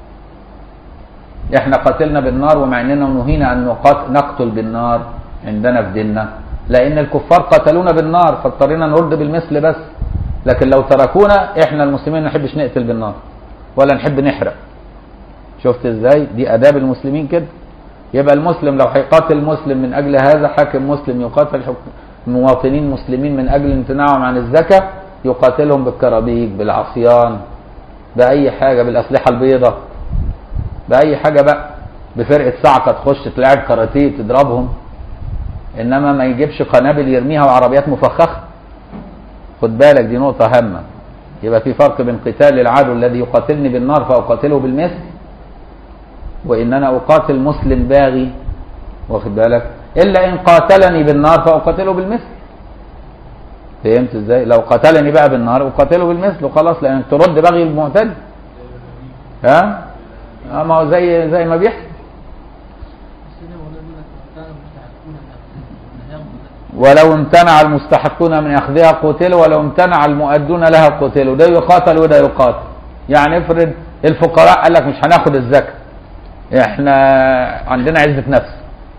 احنا قاتلنا بالنار ومع اننا نهينا ان نقات- نقتل بالنار عندنا في ديننا لان الكفار قتلونا بالنار فاضطرينا نرد بالمثل بس لكن لو تركونا احنا المسلمين ما نحبش نقتل بالنار ولا نحب نحرق شفت ازاي دي اداب المسلمين كده يبقى المسلم لو هيقاتل مسلم من اجل هذا حاكم مسلم يقاتل حك- مواطنين مسلمين من اجل امتناعهم عن الزكاه يقاتلهم بالكرابيج بالعصيان باي حاجه بالاسلحه البيضاء باي حاجه بقى بفرقه صعقه تخش تلعب كاراتيه تضربهم انما ما يجيبش قنابل يرميها وعربيات مفخخه خد بالك دي نقطه هامه يبقى في فرق بين قتال العدو الذي يقاتلني بالنار فاقاتله بالمثل وان انا اقاتل مسلم باغي واخد بالك الا ان قاتلني بالنار فاقاتله بالمثل فهمت ازاي لو قتلني بقى بالنار اقاتله بالمثل وخلاص لان ترد بغي المعتد ها اه ما هو زي زي ما بيحصل بس هنا مولانا بيقول لك كانوا مستحقون ان ياخذوا ولو امتنع المستحقون من اخذها قتلوا ولو امتنع المؤدون لها قتلوا ده يقاتل وده يقاتل يعني افرض الفقراء قال لك مش هناخد الزكاه احنا عندنا عزه نفس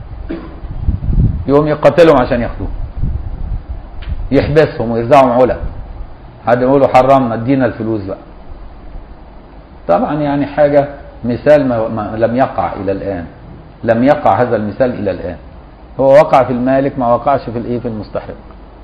يقوم يقاتلهم عشان ياخدوه يحبسهم ويرزعهم علا حد يقول له حرمنا ادينا الفلوس بقى طبعا يعني حاجه مثال ما ما لم يقع الى الان لم يقع هذا المثال الى الان هو وقع في المالك ما وقعش في الايه في المستحق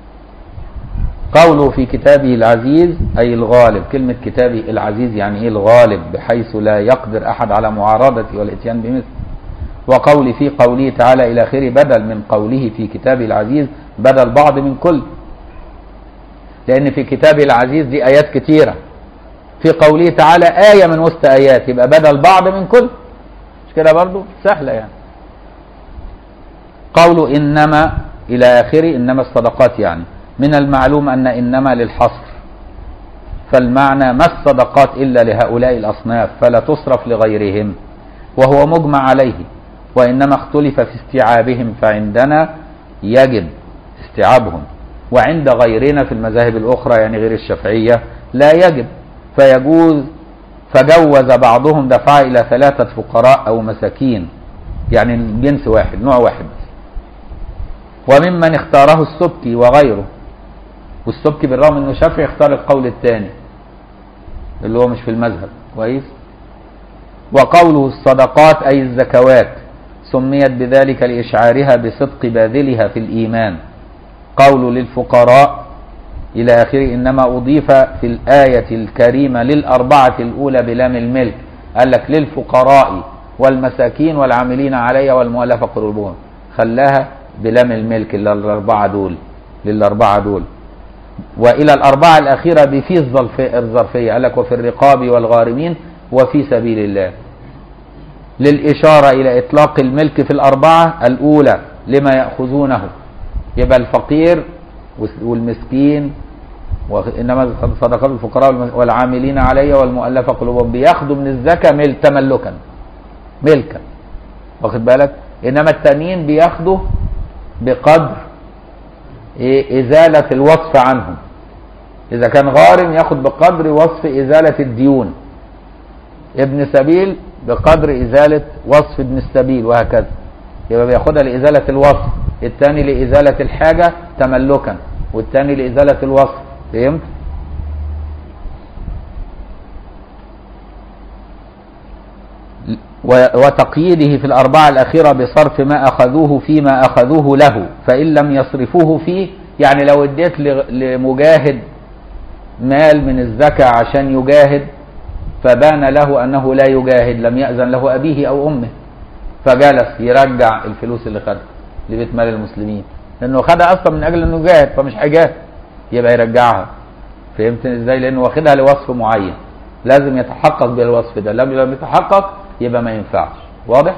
قوله في كتابه العزيز اي الغالب كلمه كتابه العزيز يعني ايه الغالب بحيث لا يقدر احد على معارضته والاتيان بمثله وقول في قوله تعالى الى اخره بدل من قوله في كتابه العزيز بدل بعض من كل لان في كتابه العزيز دي ايات كتيره في قوله تعالى ايه من وسط ايات يبقى بدل بعض من كل مش كده برضو سهله يعني قول إنما إلى آخره إنما الصدقات يعني من المعلوم أن إنما للحصر فالمعنى ما الصدقات إلا لهؤلاء الأصناف فلا تصرف لغيرهم وهو مجمع عليه وإنما اختلف في استيعابهم فعندنا يجب استيعابهم وعند غيرنا في المذاهب الأخرى يعني غير الشافعية لا يجب فيجوز فجوز بعضهم دفعها إلى ثلاثة فقراء أو مساكين يعني جنس واحد نوع واحد وممن اختاره السبكي وغيره والسبكي بالرغم انه شافعي اختار القول الثاني اللي هو مش في المذهب كويس وقوله الصدقات اي الزكوات سميت بذلك لاشعارها بصدق باذلها في الايمان قول للفقراء الى اخره انما اضيف في الايه الكريمه للاربعه الاولى بلام الملك قال لك للفقراء والمساكين والعاملين عليها والمؤلفه قلوبهم خلاها بلام الملك للأربعة دول للأربعة دول وإلى الأربعة الأخيرة بفي الظرف- الظرفية قال لك وفي الرقاب والغارمين وفي سبيل الله للإشارة إلى إطلاق الملك في الأربعة الأولى لما يأخذونه يبقى الفقير والمسكين وإنما صدقات الفقراء والمس- والعاملين عليها والمؤلفة قلوبهم بياخدوا من الزكاة مل تملكا ملكا واخد بالك إنما التانيين بياخدوا بقدر إيه إزالة الوصف عنهم إذا كان غارم ياخد بقدر وصف إزالة الديون ابن سبيل بقدر إزالة وصف ابن السبيل وهكذا يبقى بياخدها لإزالة الوصف الثاني لإزالة الحاجة تملكا والثاني لإزالة الوصف فهمت؟ و- وتقييده في الأربعة الأخيرة بصرف ما أخذوه فيما أخذوه له فإن لم يصرفوه فيه يعني لو اديت لغ- لمجاهد مال من الزكاة عشان يجاهد فبان له أنه لا يجاهد لم يأذن له أبيه أو أمه فجلس يرجع الفلوس اللي خدها لبيت مال المسلمين لأنه خدها أصلا من أجل أنه يجاهد فمش هيجاهد يبقى يرجعها فهمت ازاي لأنه واخدها لوصف معين لازم يتحقق بالوصف ده لم لم يتحقق يبقى ما ينفعش واضح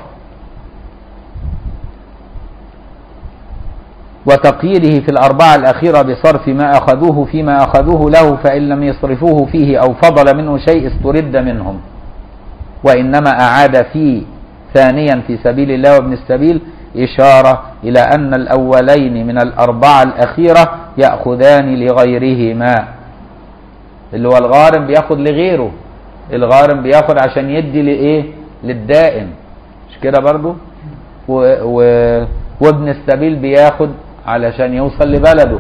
وتقييده في الأربعة الأخيرة بصرف ما أخذوه فيما أخذوه له فإن لم يصرفوه فيه أو فضل منه شيء استرد منهم وإنما أعاد فيه ثانيا في سبيل الله وابن السبيل إشارة إلى أن الأولين من الأربعة الأخيرة يأخذان لغيرهما اللي هو الغارم بياخد لغيره الغارم بياخد عشان يدي لإيه للدائن مش كده برضو و... و... وابن السبيل بياخد علشان يوصل لبلده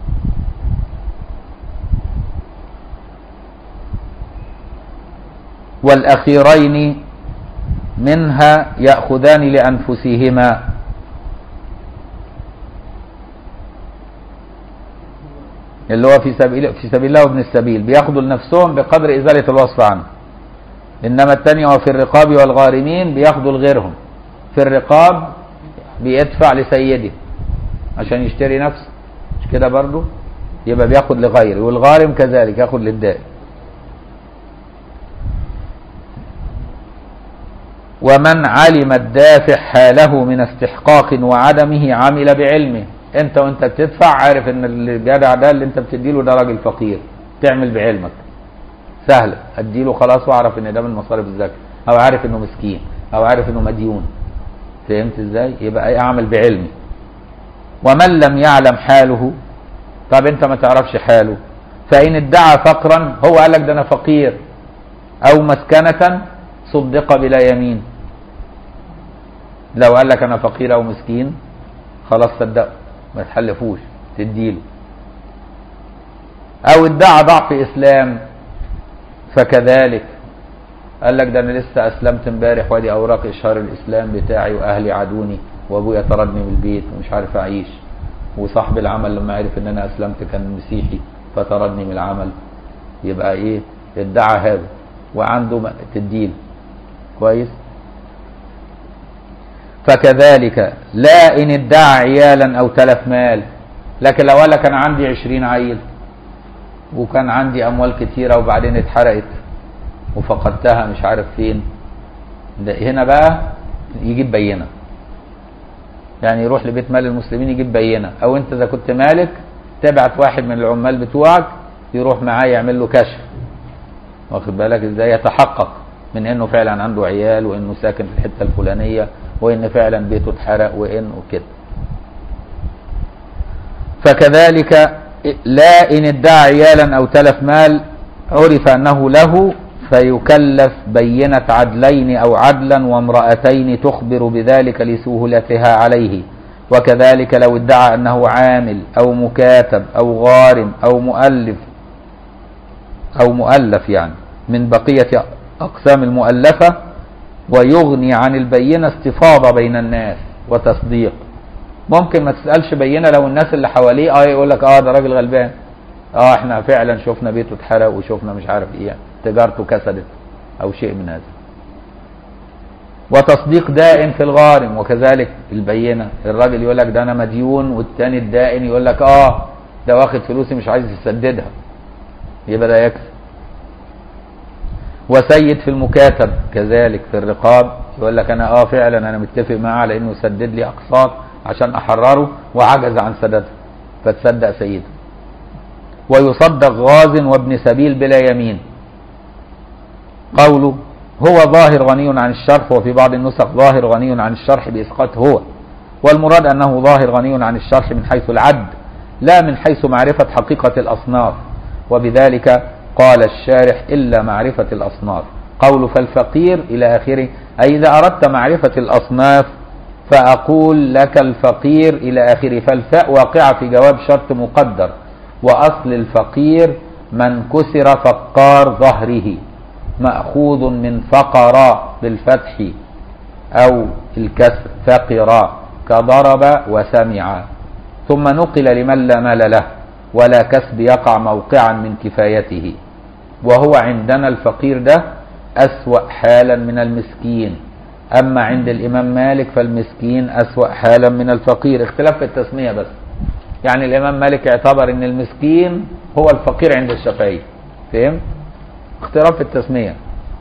والأخيرين منها يأخذان لأنفسهما اللي هو في سبيل في سبيل الله وابن السبيل بياخدوا لنفسهم بقدر إزالة الوصف عنه إنما الثانية وفي الرقاب والغارمين بياخدوا لغيرهم في الرقاب بيدفع لسيده عشان يشتري نفسه مش كده برضه يبقى بياخد لغيره والغارم كذلك ياخد للدائن ومن علم الدافع حاله من استحقاق وعدمه عمل بعلمه انت وانت بتدفع عارف ان الجدع ده اللي انت بتديله ده راجل فقير تعمل بعلمك سهل اديله خلاص واعرف ان ده من مصاريف الزكاه او عارف انه مسكين او عارف انه مديون فهمت ازاي يبقى ايه اعمل بعلمي ومن لم يعلم حاله طب انت ما تعرفش حاله فان ادعى فقرا هو قال لك ده انا فقير او مسكنه صدق بلا يمين لو قال لك انا فقير او مسكين خلاص صدقه ما تحلفوش تديله او ادعى ضعف اسلام فكذلك قال لك ده انا لسه اسلمت امبارح وادي اوراق اشهار الاسلام بتاعي واهلي عادوني وابويا طردني من البيت ومش عارف اعيش وصاحب العمل لما عرف ان انا اسلمت كان مسيحي فطردني من العمل يبقى ايه ادعى هذا وعنده م- تديله كويس فكذلك لا ان ادعى عيالا او تلف مال لكن لو قال لك انا عندي عشرين عيل وكان عندي اموال كتيره وبعدين اتحرقت وفقدتها مش عارف فين ده هنا بقى يجيب بينه يعني يروح لبيت مال المسلمين يجيب بينه او انت اذا كنت مالك تبعت واحد من العمال بتوعك يروح معاه يعمل له كشف واخد بالك ازاي يتحقق من انه فعلا عنده عيال وانه ساكن في الحته الفلانيه وان فعلا بيته اتحرق وان وكده فكذلك لا ان ادعى عيالا او تلف مال عرف انه له فيكلف بينة عدلين او عدلا وامرأتين تخبر بذلك لسهولتها عليه وكذلك لو ادعى انه عامل او مكاتب او غارم او مؤلف او مؤلف يعني من بقية اقسام المؤلفة ويغني عن البينة استفاضة بين الناس وتصديق ممكن ما تسألش بينة لو الناس اللي حواليه اه يقول لك اه ده راجل غلبان اه احنا فعلا شفنا بيته اتحرق وشفنا مش عارف ايه تجارته كسدت او شيء من هذا وتصديق دائن في الغارم وكذلك البينة الراجل يقول لك ده انا مديون والتاني الدائن يقول لك اه ده واخد فلوسي مش عايز يسددها يبقى ده يكسب وسيد في المكاتب كذلك في الرقاب يقول لك انا اه فعلا انا متفق معاه على انه يسدد لي اقساط عشان احرره وعجز عن سددها فتصدق سيده ويصدق غاز وابن سبيل بلا يمين قوله هو ظاهر غني عن الشرح وفي بعض النسخ ظاهر غني عن الشرح بإسقاط هو والمراد أنه ظاهر غني عن الشرح من حيث العد لا من حيث معرفة حقيقة الأصناف وبذلك قال الشارح إلا معرفة الأصناف قول فالفقير إلى آخره أي إذا أردت معرفة الأصناف فأقول لك الفقير إلى آخره فالفاء واقعة في جواب شرط مقدر وأصل الفقير من كسر فقار ظهره مأخوذ من فقر بالفتح أو الكسر فقر كضرب وسمع ثم نقل لمن لا مال له ولا كسب يقع موقعا من كفايته وهو عندنا الفقير ده أسوأ حالا من المسكين أما عند الإمام مالك فالمسكين أسوأ حالا من الفقير اختلاف في التسمية بس يعني الإمام مالك اعتبر أن المسكين هو الفقير عند الشافعي فهم؟ اختلاف في التسمية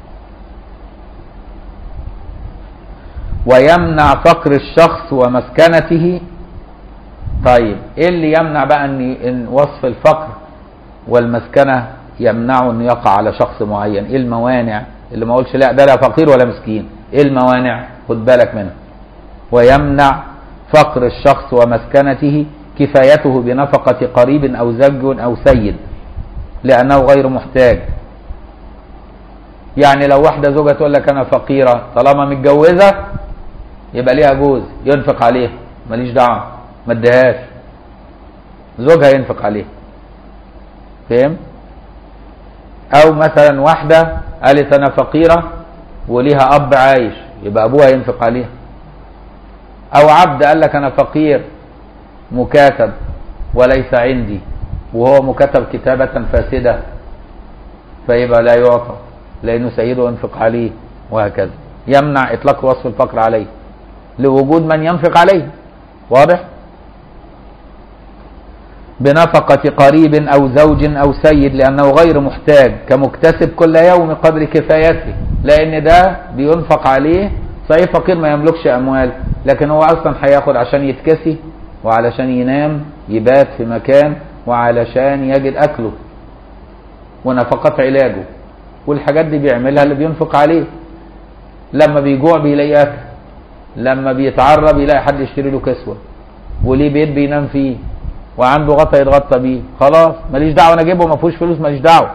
ويمنع فقر الشخص ومسكنته طيب ايه اللي يمنع بقى ان إن وصف الفقر والمسكنه يمنعه انه يقع على شخص معين ايه الموانع اللي ما اقولش لا ده لا فقير ولا مسكين ايه الموانع خد بالك منها ويمنع فقر الشخص ومسكنته كفايته بنفقة قريب أو زوج أو سيد لأنه غير محتاج يعني لو واحدة زوجة تقول لك أنا فقيرة طالما متجوزة يبقى ليها جوز ينفق عليها ماليش دعوة ما اديهاش زوجها ينفق عليها فاهم او مثلا واحدة قالت انا فقيرة وليها اب عايش يبقى ابوها ينفق عليها او عبد قال لك انا فقير مكاتب وليس عندي وهو مكتب كتابة فاسدة فيبقى لا يعطى لانه سيده ينفق عليه وهكذا يمنع اطلاق وصف الفقر عليه لوجود من ينفق عليه واضح بنفقة قريب أو زوج أو سيد لأنه غير محتاج كمكتسب كل يوم قدر كفايته لأن ده بينفق عليه صحيح فقير ما يملكش أموال لكن هو أصلا هياخد عشان يتكسي وعلشان ينام يبات في مكان وعلشان يجد أكله ونفقات علاجه والحاجات دي بيعملها اللي بينفق عليه لما بيجوع بيلاقي أكل لما بيتعرى بيلاقي حد يشتري له كسوة وليه بيت بينام فيه وعنده غطا يتغطى بيه خلاص ماليش دعوه انا جيبه ما فيهوش فلوس ماليش دعوه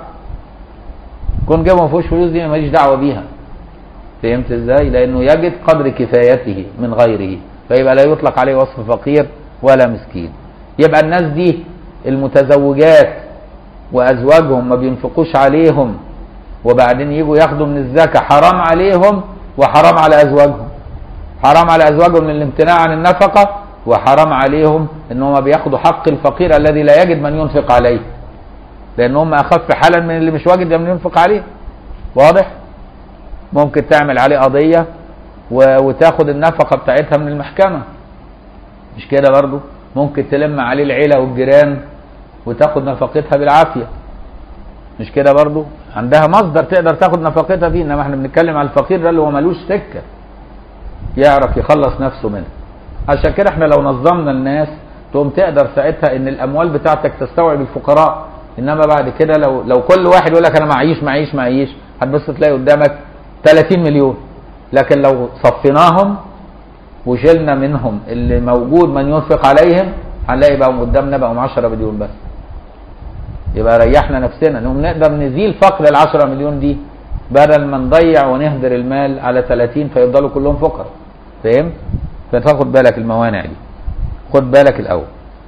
كون جيبه ما فيهوش فلوس دي ماليش دعوه بيها فهمت ازاي لانه يجد قدر كفايته من غيره فيبقى لا يطلق عليه وصف فقير ولا مسكين يبقى الناس دي المتزوجات وازواجهم ما بينفقوش عليهم وبعدين يجوا ياخدوا من الزكاه حرام عليهم وحرام على ازواجهم حرام على ازواجهم من الامتناع عن النفقه وحرام عليهم ان هم بياخدوا حق الفقير الذي لا يجد من ينفق عليه لان هم اخف حالا من اللي مش واجد من ينفق عليه واضح ممكن تعمل عليه قضيه و- وتاخد النفقه بتاعتها من المحكمه مش كده برضو ممكن تلم عليه العيله والجيران وتاخد نفقتها بالعافيه مش كده برضو عندها مصدر تقدر تاخد نفقتها فيه انما احنا بنتكلم على الفقير ده اللي هو ملوش سكه يعرف يخلص نفسه منه عشان كده احنا لو نظمنا الناس تقوم تقدر ساعتها ان الاموال بتاعتك تستوعب الفقراء انما بعد كده لو لو كل واحد يقول لك انا معيش معيش معيش هتبص تلاقي قدامك 30 مليون لكن لو صفيناهم وشلنا منهم اللي موجود من ينفق عليهم هنلاقي بقى قدامنا بقوا 10 مليون بس يبقى ريحنا نفسنا انهم نقدر نزيل فقر ال 10 مليون دي بدل ما نضيع ونهدر المال على 30 فيفضلوا كلهم فقراء فهمت؟ فتاخد بالك الموانع دي خد بالك الاول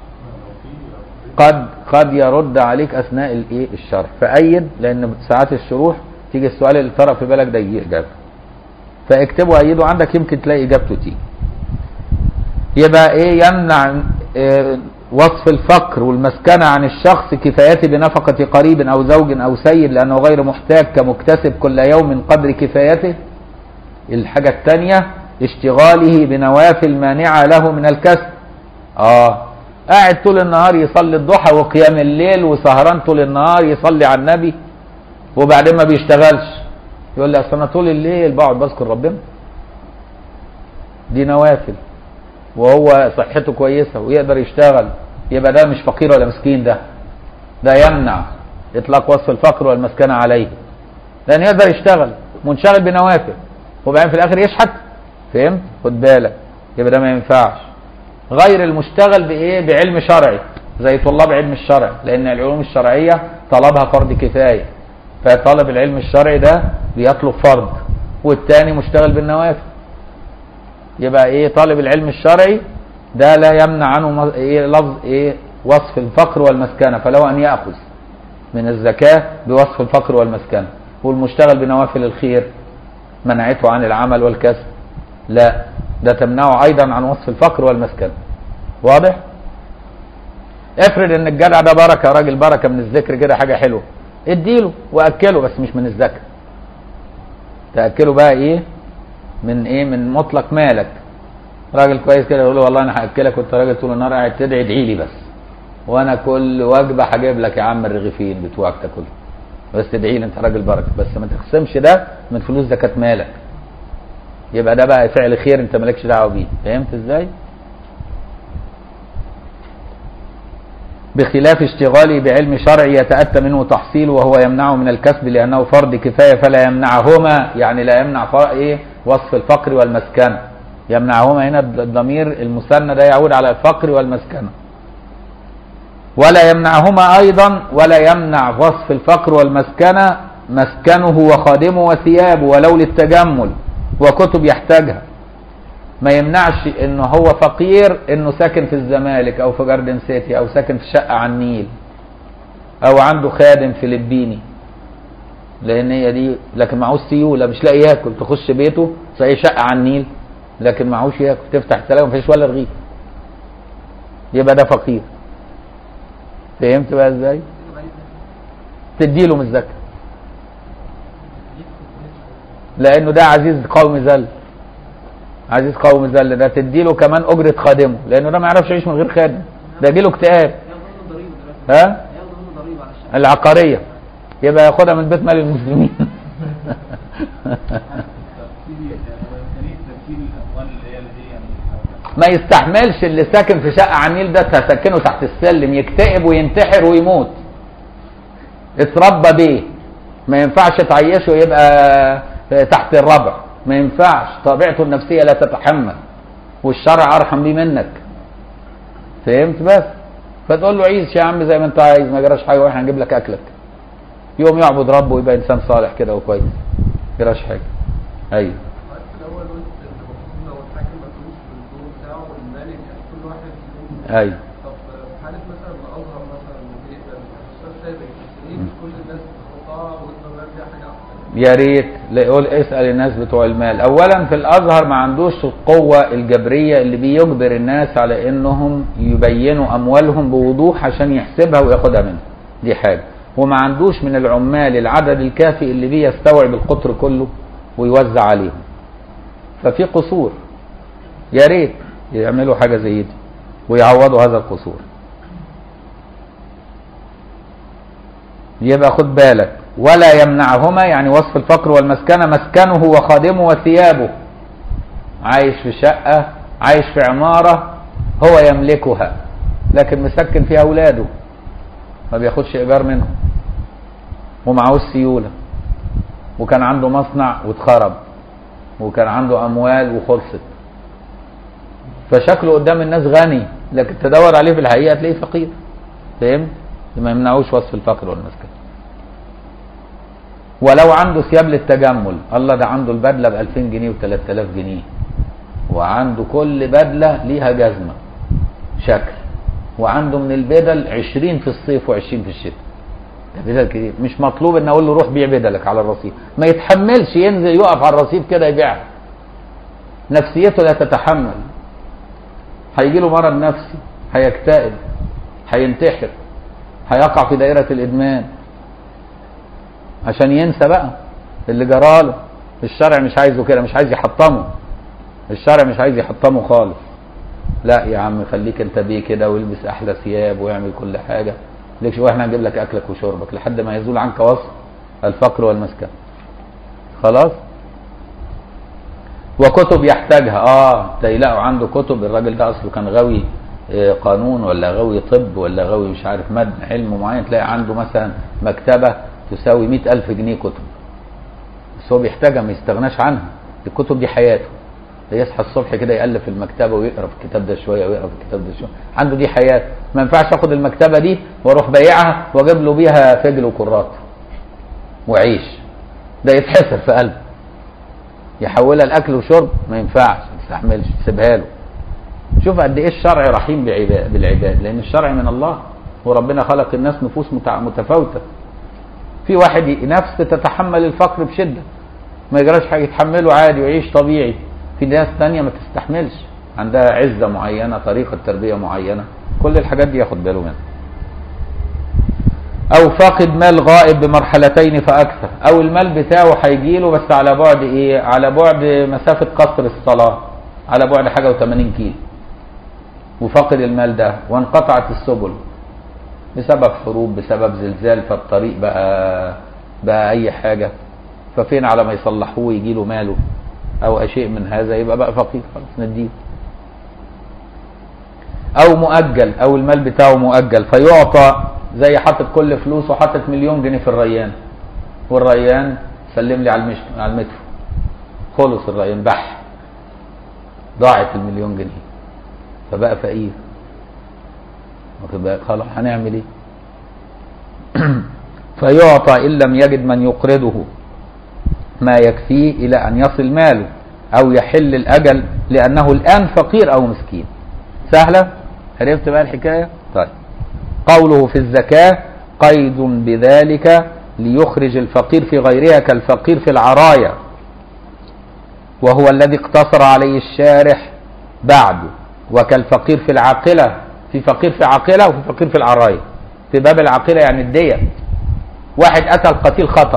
قد قد يرد عليك اثناء الايه الشرح فايد لان ساعات الشروح تيجي السؤال اللي طرأ في بالك ده يجي اجابه فاكتبه ايده عندك يمكن تلاقي اجابته تيجي يبقى ايه يمنع إيه وصف الفقر والمسكنة عن الشخص كفايته بنفقة قريب أو زوج أو سيد لأنه غير محتاج كمكتسب كل يوم قدر كفايته الحاجة الثانية اشتغاله بنوافل مانعة له من الكسب اه قاعد طول النهار يصلي الضحى وقيام الليل وسهران طول النهار يصلي على النبي وبعدين ما بيشتغلش يقول لي اصل انا طول الليل بقعد بذكر ربنا دي نوافل وهو صحته كويسه ويقدر يشتغل يبقى ده مش فقير ولا مسكين ده ده يمنع اطلاق وصف الفقر والمسكنه عليه لان يقدر يشتغل منشغل بنوافل وبعدين في الاخر يشحت فهمت خد بالك يبقى ده ما ينفعش غير المشتغل بايه بعلم شرعي زي طلاب علم الشرع لان العلوم الشرعيه طلبها فرض كفايه فطالب العلم الشرعي ده بيطلب فرض والتاني مشتغل بالنوافل يبقى ايه طالب العلم الشرعي ده لا يمنع عنه م- ايه لفظ ايه وصف الفقر والمسكنه فلو ان ياخذ من الزكاه بوصف الفقر والمسكنه والمشتغل بنوافل الخير منعته عن العمل والكسب لا ده تمنعه ايضا عن وصف الفقر والمسكنه واضح افرض ان الجدع ده بركه راجل بركه من الذكر كده حاجه حلوه اديله واكله بس مش من الزكاه تاكله بقى ايه من ايه من مطلق مالك راجل كويس كده يقول له والله انا هاكلك وانت راجل طول النهار قاعد تدعي ادعي لي بس وانا كل وجبه هجيب لك يا عم الرغيفين بتوعك تاكلهم بس تدعي لي انت راجل بركه بس ما تخصمش ده من فلوس زكاه مالك يبقى ده بقى فعل خير انت مالكش دعوه بيه فهمت ازاي بخلاف اشتغاله بعلم شرعي يتأتى منه تحصيله وهو يمنعه من الكسب لأنه فرض كفاية فلا يمنعهما يعني لا يمنع ف- إيه وصف الفقر والمسكنة يمنعهما هنا الضمير المثنى ده يعود على الفقر والمسكنة ولا يمنعهما أيضا ولا يمنع وصف الفقر والمسكنة مسكنه وخادمه وثيابه ولو للتجمل وكتب يحتاجها ما يمنعش ان هو فقير انه ساكن في الزمالك او في جاردن سيتي او ساكن في شقه على النيل او عنده خادم فلبيني لان هي دي لكن معهوش سيوله مش لاقي ياكل تخش بيته تلاقي شقه على النيل لكن معهوش ياكل تفتح تلاقي مفيش ولا رغيف يبقى ده فقير فهمت بقى ازاي تديله من الزكاه لانه ده عزيز قوم ذل عزيز قوم ذل ده تديله كمان اجره خادمه لانه ده ما يعرفش يعيش من غير خادم ده يجيله اكتئاب ياخدوا منه ضريبه دلوقتي ها ياخدوا منه ضريبه على الشقه العقاريه يبقى ياخدها من بيت مال المسلمين تفصيل إمكانية تمثيل الأموال اللي هي اللي هي من ما يستحملش اللي ساكن في شقه على النيل ده تسكنه تحت السلم يكتئب وينتحر ويموت اتربى بيه ما ينفعش تعيشه يبقى تحت الربع ما ينفعش طبيعته النفسيه لا تتحمل والشرع ارحم بيه منك فهمت بس فتقول له عيش يا عم زي ما انت عايز ما جراش حاجه واحنا هنجيب لك اكلك يوم يعبد ربه ويبقى انسان صالح كده وكويس ما جراش حاجه ايوه الاول قلت ان المفروض لو الحاكم مفلوس بالدور بتاعه والمالك كل واحد له ايوه طب في حاله مثلا الازهر مثلا بيقبل الاستاذ ثابت ليه مش كل الناس بتحطها ويبقى فيها حاجه احسن يا ريت لا يقول اسال الناس بتوع المال اولا في الازهر ما عندوش القوه الجبريه اللي بيجبر الناس على انهم يبينوا اموالهم بوضوح عشان يحسبها وياخدها منها دي حاجه وما عندوش من العمال العدد الكافي اللي بيه يستوعب القطر كله ويوزع عليهم ففي قصور يا ريت يعملوا حاجه زي دي ويعوضوا هذا القصور يبقى خد بالك ولا يمنعهما يعني وصف الفقر والمسكنة مسكنه وخادمه وثيابه عايش في شقة عايش في عمارة هو يملكها لكن مسكن فيها أولاده ما بياخدش إيجار منهم ومعهوش سيولة وكان عنده مصنع واتخرب وكان عنده أموال وخلصت فشكله قدام الناس غني لكن تدور عليه في الحقيقة تلاقيه فقير فهمت؟ ما يمنعوش وصف الفقر والمسكنة ولو عنده ثياب للتجمل الله ده عنده البدله ب 2000 جنيه و 3000 جنيه وعنده كل بدله ليها جزمه شكل وعنده من البدل 20 في الصيف و20 في الشتاء ده بدل كتير مش مطلوب ان اقول له روح بيع بدلك على الرصيف ما يتحملش ينزل يقف على الرصيف كده يبيعها نفسيته لا تتحمل هيجي له مرض نفسي هيكتئب هينتحر هيقع في دائره الادمان عشان ينسى بقى اللي جراله الشرع مش عايزه كده مش عايز يحطمه الشرع مش عايز يحطمه خالص لا يا عم خليك انت بيه كده والبس احلى ثياب واعمل كل حاجه ليكش واحنا هنجيب لك اكلك وشربك لحد ما يزول عنك وصف الفقر والمسكن خلاص وكتب يحتاجها اه تلاقوا عنده كتب الراجل ده اصله كان غاوي آه، قانون ولا غاوي طب ولا غاوي مش عارف مد علم معين تلاقي عنده مثلا مكتبه تساوي مئة ألف جنيه كتب بس هو بيحتاجها ما يستغناش عنها الكتب دي حياته يصحى الصبح كده يألف في المكتبة ويقرا في الكتاب ده شوية ويقرا في الكتاب ده شوية عنده دي حياته ما ينفعش اخد المكتبة دي واروح بايعها واجيب له بيها فجل وكرات وعيش ده يتحسر في قلبه يحولها لاكل وشرب ما ينفعش ما يستحملش سيبها له شوف قد ايه الشرع رحيم بعباد بالعباد لان الشرع من الله وربنا خلق الناس نفوس متع- متفاوته في واحد ي- نفس تتحمل الفقر بشده ما يجراش حاجه يتحمله عادي ويعيش طبيعي في ناس تانية ما تستحملش عندها عزه معينه طريقه تربيه معينه كل الحاجات دي ياخد باله منها او فاقد مال غائب بمرحلتين فاكثر او المال بتاعه هيجيله بس على بعد ايه على بعد مسافه قصر الصلاه على بعد حاجه و80 كيلو وفاقد المال ده وانقطعت السبل بسبب حروب بسبب زلزال فالطريق بقى بقى اي حاجه ففين على ما يصلحوه يجي له ماله او شيء من هذا يبقى بقى فقير خلاص نديه او مؤجل او المال بتاعه مؤجل فيعطى زي حاطط كل فلوسه حاطط مليون جنيه في الريان والريان سلم لي على المش... على المترو خلص الريان بح ضاعت المليون جنيه فبقى فقير واخد بالك؟ خلاص هنعمل ايه فيعطى ان لم يجد من يقرضه ما يكفيه الى ان يصل ماله او يحل الاجل لانه الان فقير او مسكين سهله عرفت بقى الحكايه طيب قوله في الزكاه قيد بذلك ليخرج الفقير في غيرها كالفقير في العرايا وهو الذي اقتصر عليه الشارح بعده وكالفقير في العاقلة في فقير في عاقلة وفي فقير في العراية في باب العاقلة يعني الدية واحد قتل قتيل خطأ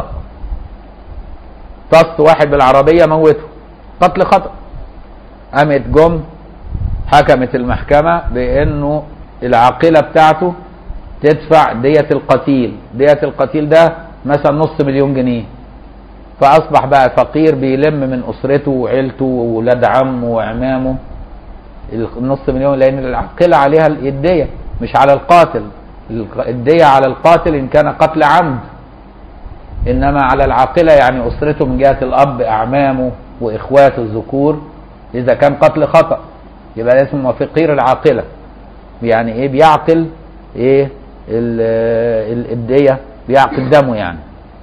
طص واحد بالعربية موته قتل خطأ قامت جم حكمت المحكمة بأنه العاقلة بتاعته تدفع دية القتيل دية القتيل ده مثلا نص مليون جنيه فأصبح بقى فقير بيلم من أسرته وعيلته وولاد عمه وعمامه النص مليون لأن العاقلة عليها الدية مش على القاتل الدية على القاتل إن كان قتل عمد إنما على العاقلة يعني أسرته من جهة الأب أعمامه وإخواته الذكور إذا كان قتل خطأ يبقى ده اسمه فقير العاقلة يعني إيه بيعقل إيه ال- ال- الدية بيعقل دمه يعني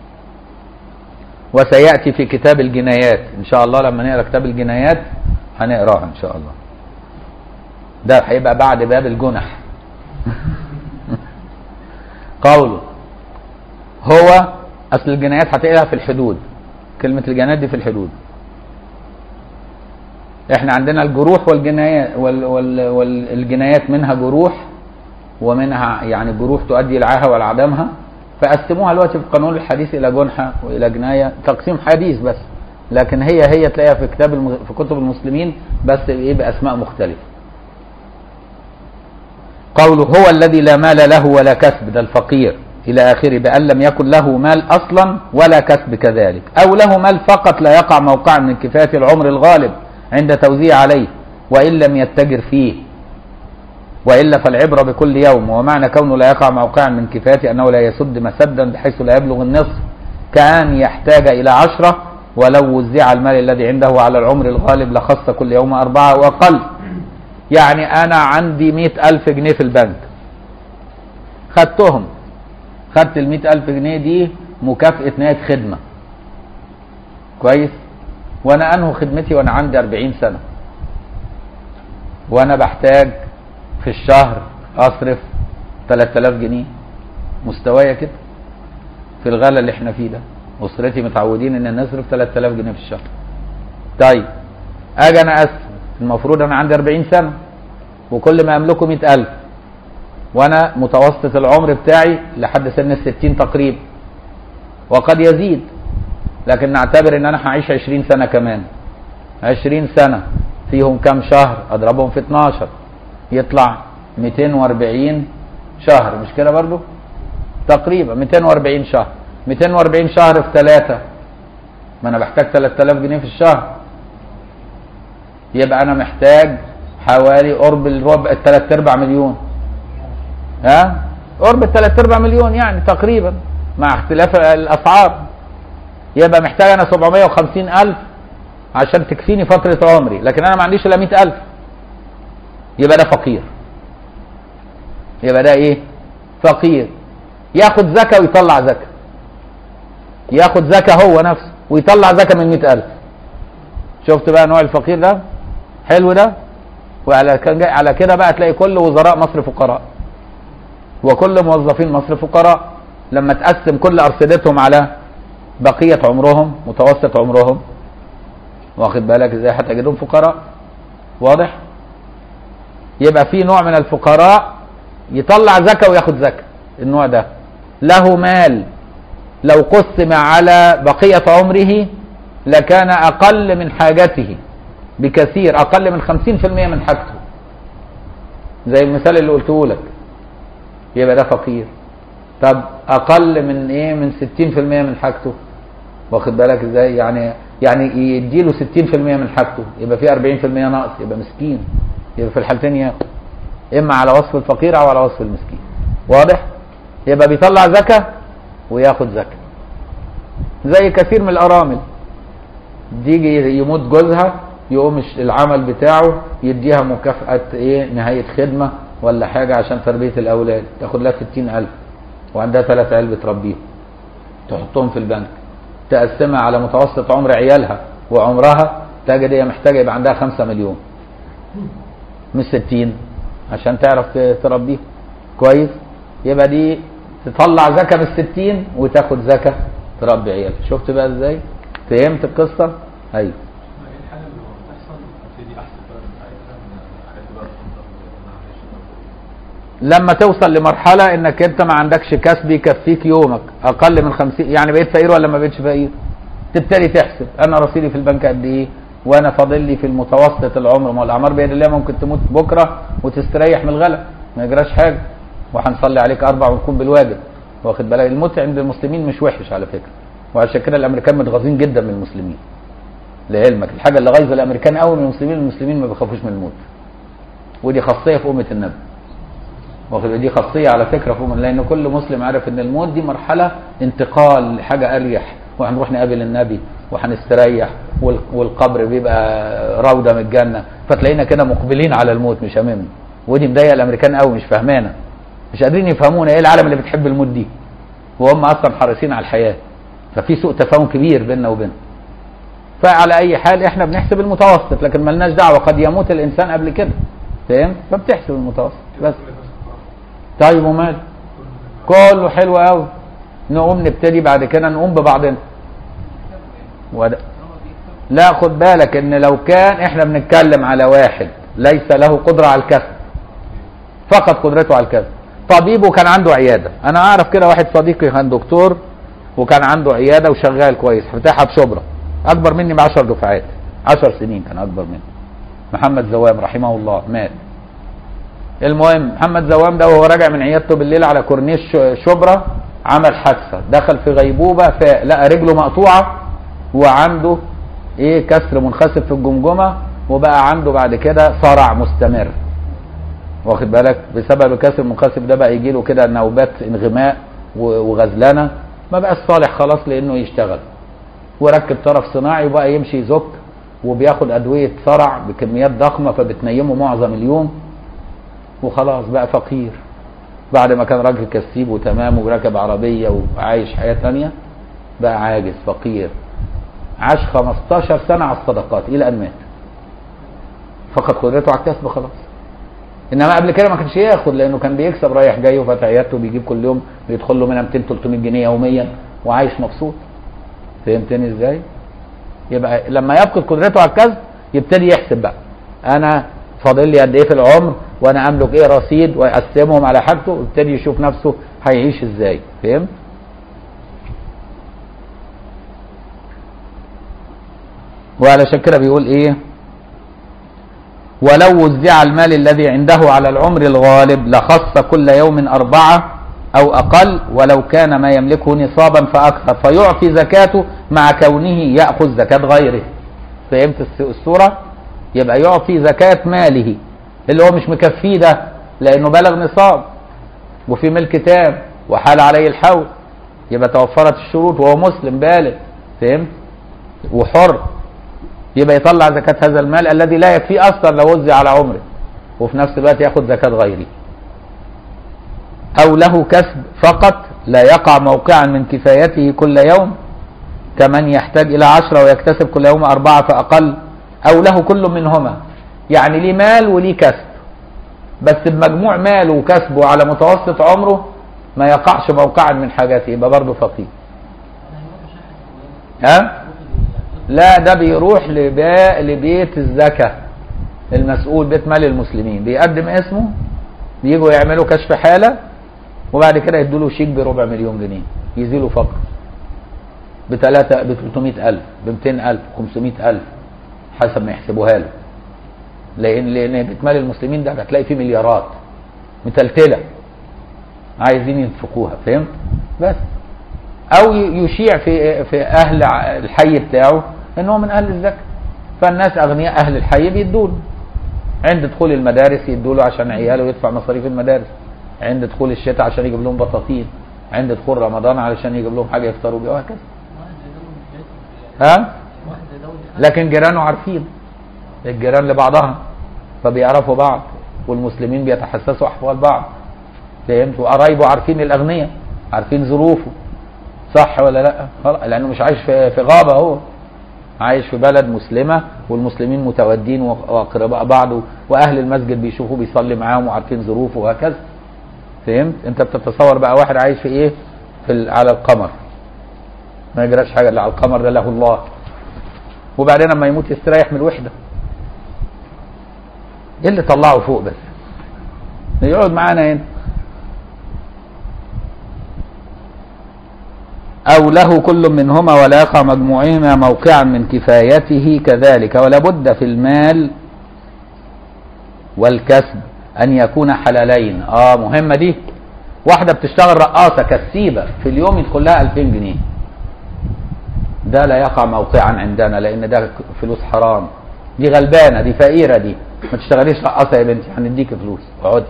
وسيأتي في كتاب الجنايات إن شاء الله لما نقرأ كتاب الجنايات هنقراها إن شاء الله ده هيبقى بعد باب الجنح قوله هو اصل الجنايات هتلاقيها في الحدود كلمة الجنايات دي في الحدود احنا عندنا الجروح والجنايات وال وال والجنايات منها جروح ومنها يعني جروح تؤدي الى عاهه والعدمها فقسموها دلوقتي في القانون الحديث الى جنحه والى جنايه تقسيم حديث بس لكن هي هي تلاقيها في كتاب الم... في كتب المسلمين بس ايه باسماء مختلفه قوله هو الذي لا مال له ولا كسب ده الفقير إلى آخره بأن لم يكن له مال أصلا ولا كسب كذلك أو له مال فقط لا يقع موقعا من كفاية العمر الغالب عند توزيع عليه وإن لم يتجر فيه وإلا فالعبرة بكل يوم ومعنى كونه لا يقع موقعا من كفايته أنه لا يسد مسدا بحيث لا يبلغ النصف كأن يحتاج إلى عشرة ولو وزع المال الذي عنده على العمر الغالب لخص كل يوم أربعة وأقل يعني أنا عندي مئة ألف جنيه في البنك خدتهم خدت المئة ألف جنيه دي مكافأة نهاية خدمة كويس وأنا أنهو خدمتي وأنا عندي أربعين سنة وأنا بحتاج في الشهر أصرف 3000 جنيه مستوايا كده في الغلا اللي احنا فيه ده أسرتي متعودين إن نصرف 3000 جنيه في الشهر طيب أجي أنا أسف المفروض أنا عندي 40 سنة وكل ما أملكه 100000 وانا متوسط العمر بتاعي لحد سن الستين تقريبا وقد يزيد لكن نعتبر ان انا هعيش عشرين سنة كمان عشرين سنة فيهم كم شهر اضربهم في 12 يطلع 240 شهر مش كده برضو تقريبا 240 شهر 240 شهر في ثلاثة ما انا بحتاج 3000 جنيه في الشهر يبقى انا محتاج حوالي قرب الربع الثلاث ارباع مليون ها قرب الثلاث ارباع مليون يعني تقريبا مع اختلاف الاسعار يبقى محتاج انا 750 الف عشان تكفيني فترة عمري لكن انا ما عنديش الا 100 الف يبقى ده فقير يبقى ده ايه فقير ياخد زكاة ويطلع زكاة ياخد زكاة هو نفسه ويطلع زكاه من 100000 شفت بقى نوع الفقير ده حلو ده وعلى كان جاي على كده بقى تلاقي كل وزراء مصر فقراء وكل موظفين مصر فقراء لما تقسم كل ارصدتهم على بقيه عمرهم متوسط عمرهم واخد بالك ازاي هتجدهم فقراء واضح يبقى في نوع من الفقراء يطلع زكاه وياخد زكاه النوع ده له مال لو قسم على بقيه عمره لكان اقل من حاجته بكثير اقل من 50% من حاجته زي المثال اللي قلته لك يبقى ده فقير طب اقل من ايه من 60% من حاجته واخد بالك ازاي يعني يعني يديله 60% من حاجته يبقى في 40% نقص يبقى مسكين يبقى في الحالتين ياخد اما على وصف الفقير او على وصف المسكين واضح يبقى بيطلع زكاه وياخد زكاه زي كثير من الارامل تيجي يموت جوزها يقوم الش- العمل بتاعه يديها مكافأة ايه نهاية خدمة ولا حاجة عشان تربية الأولاد تاخد لها ستين ألف وعندها ثلاث عيال بتربيهم تحطهم في البنك تقسمها على متوسط عمر عيالها وعمرها تجد هي محتاجة يبقى عندها خمسة مليون مش ستين عشان تعرف ت- تربيه كويس يبقى دي تطلع زكاة من الستين وتاخد زكاة تربي عيالها شفت بقى ازاي فهمت القصة ايوه ايه الحاجه اللي بتحصل ابتدي احسب بقى ساعتها من الحاجات اللي بقى لما توصل لمرحلة انك انت ما عندكش كسب يكفيك يومك اقل من خمسين يعني بقيت فقير ولا ما بقيتش فقير تبتدي تحسب انا رصيدي في البنك قد ايه وانا فاضل لي في المتوسط العمر ما هو الاعمار بيد الله ممكن تموت بكره وتستريح من الغلا ما يجراش حاجه وهنصلي عليك اربع ونكون بالواجب واخد بالك الموت عند المسلمين مش وحش على فكره وعشان كده الامريكان متغاظين جدا من المسلمين لعلمك الحاجه اللي غايظه الامريكان قوي من المسلمين المسلمين ما بيخافوش من الموت ودي خاصيه في امه النبي واخد بالك؟ دي خاصيه على فكره في أمة لان كل مسلم عارف ان الموت دي مرحله انتقال لحاجه اريح وهنروح نقابل النبي وهنستريح وال- والقبر بيبقى روضه من الجنه فتلاقينا كده مقبلين على الموت مش هممنا ودي مضايقه الامريكان قوي مش فاهمانا مش قادرين يفهمونا ايه العالم اللي بتحب الموت دي وهم اصلا حريصين على الحياه ففي سوء تفاهم كبير بيننا وبينهم فعلى اي حال احنا بنحسب المتوسط لكن ملناش دعوه قد يموت الانسان قبل كده فاهم فبتحسب المتوسط بس طيب ومال كله حلو قوي نقوم نبتدي بعد كده نقوم ببعضنا وده لا خد بالك ان لو كان احنا بنتكلم على واحد ليس له قدره على الكسب فقط قدرته على الكسب طبيب وكان عنده عياده انا اعرف كده واحد صديقي كان دكتور وكان عنده عياده وشغال كويس فتحها بشبرا اكبر مني ب 10 دفعات 10 سنين كان اكبر مني محمد زوام رحمه الله مات المهم محمد زوام ده وهو راجع من عيادته بالليل على كورنيش ش- شبرا عمل حادثه دخل في غيبوبه فلقى رجله مقطوعه وعنده ايه كسر منخسف في الجمجمه وبقى عنده بعد كده صرع مستمر واخد بالك بسبب الكسر المنخسف ده بقى يجي له كده نوبات انغماء و- وغزلانه ما بقاش صالح خلاص لانه يشتغل وركب طرف صناعي وبقى يمشي يزك وبياخد ادويه صرع بكميات ضخمه فبتنيمه معظم اليوم وخلاص بقى فقير بعد ما كان راجل كسيب وتمام وراكب عربيه وعايش حياه تانية بقى عاجز فقير عاش 15 سنه على الصدقات الى ان مات فقد قدرته على الكسب خلاص انما قبل كده ما كانش ياخد لانه كان بيكسب رايح جاي وفاتح عيادته بيجيب كل يوم بيدخل له منها 200 300 جنيه يوميا وعايش مبسوط فهمتني ازاي؟ يبقى لما يفقد قدرته على الكسب يبتدي يحسب بقى انا فاضل لي قد ايه في العمر وانا املك ايه رصيد ويقسمهم على حاجته ويبتدي يشوف نفسه هيعيش ازاي فهمت؟ وعلشان كده بيقول ايه؟ ولو وزع المال الذي عنده على العمر الغالب لخص كل يوم أربعة أو أقل ولو كان ما يملكه نصابا فأكثر فيعطي زكاته مع كونه يأخذ زكاة غيره فهمت الس- الصورة يبقى يعطي زكاة ماله اللي هو مش مكفيه ده لأنه بلغ نصاب وفي ملك تام وحال عليه الحول يبقى توفرت الشروط وهو مسلم بالغ فهمت وحر يبقى يطلع زكاة هذا المال الذي لا يكفيه أصلا لو وزع على عمره وفي نفس الوقت ياخد زكاة غيره أو له كسب فقط لا يقع موقعا من كفايته كل يوم كمن يحتاج إلى عشرة ويكتسب كل يوم أربعة فأقل أو له كل منهما يعني ليه مال وليه كسب بس بمجموع ماله وكسبه على متوسط عمره ما يقعش موقعا من حاجاته يبقى برضه فقير ها لا ده بيروح لبا... لبيت الزكاة المسؤول بيت مال المسلمين بيقدم اسمه بيجوا يعملوا كشف حالة وبعد كده يدوا له شيك بربع مليون جنيه يزيلوا فقر بثلاثة ب 300 ألف ب 200 ألف 500 ألف حسب ما يحسبوها له لأن لأن بيت مال المسلمين ده هتلاقي فيه مليارات متلتلة عايزين ينفقوها فهمت؟ بس أو ي- يشيع في في أهل ع- الحي بتاعه إن هو من أهل الزكاة فالناس أغنياء أهل الحي بيدوا له عند دخول المدارس يدوا له عشان عياله يدفع مصاريف المدارس عند دخول الشتاء عشان يجيب لهم بطاطين عند دخول رمضان علشان يجيب لهم حاجه يفطروا بيها وهكذا ها لكن جيرانه عارفين الجيران لبعضها فبيعرفوا بعض والمسلمين بيتحسسوا احوال بعض فهمت وقرايبه عارفين الاغنياء عارفين ظروفه صح ولا لا خلاص لانه مش عايش في في غابه هو عايش في بلد مسلمه والمسلمين متودين واقرباء بعض واهل المسجد بيشوفوه بيصلي معاهم وعارفين ظروفه وهكذا فهمت انت بتتصور بقى واحد عايش في ايه في ال- على القمر ما يجراش حاجه اللي على القمر ده له الله وبعدين لما يموت يستريح من الوحده ايه اللي طلعه فوق بس يقعد معانا هنا أو له كل منهما ولا يقع مجموعهما موقعا من كفايته كذلك ولا بد في المال والكسب أن يكون حلالين آه مهمة دي واحدة بتشتغل رقاصة كسيبة في اليوم يدخل لها 2000 جنيه ده لا يقع موقعا عندنا لأن ده فلوس حرام دي غلبانة دي فقيرة دي ما تشتغليش رقاصة يا بنتي هنديك فلوس اقعدي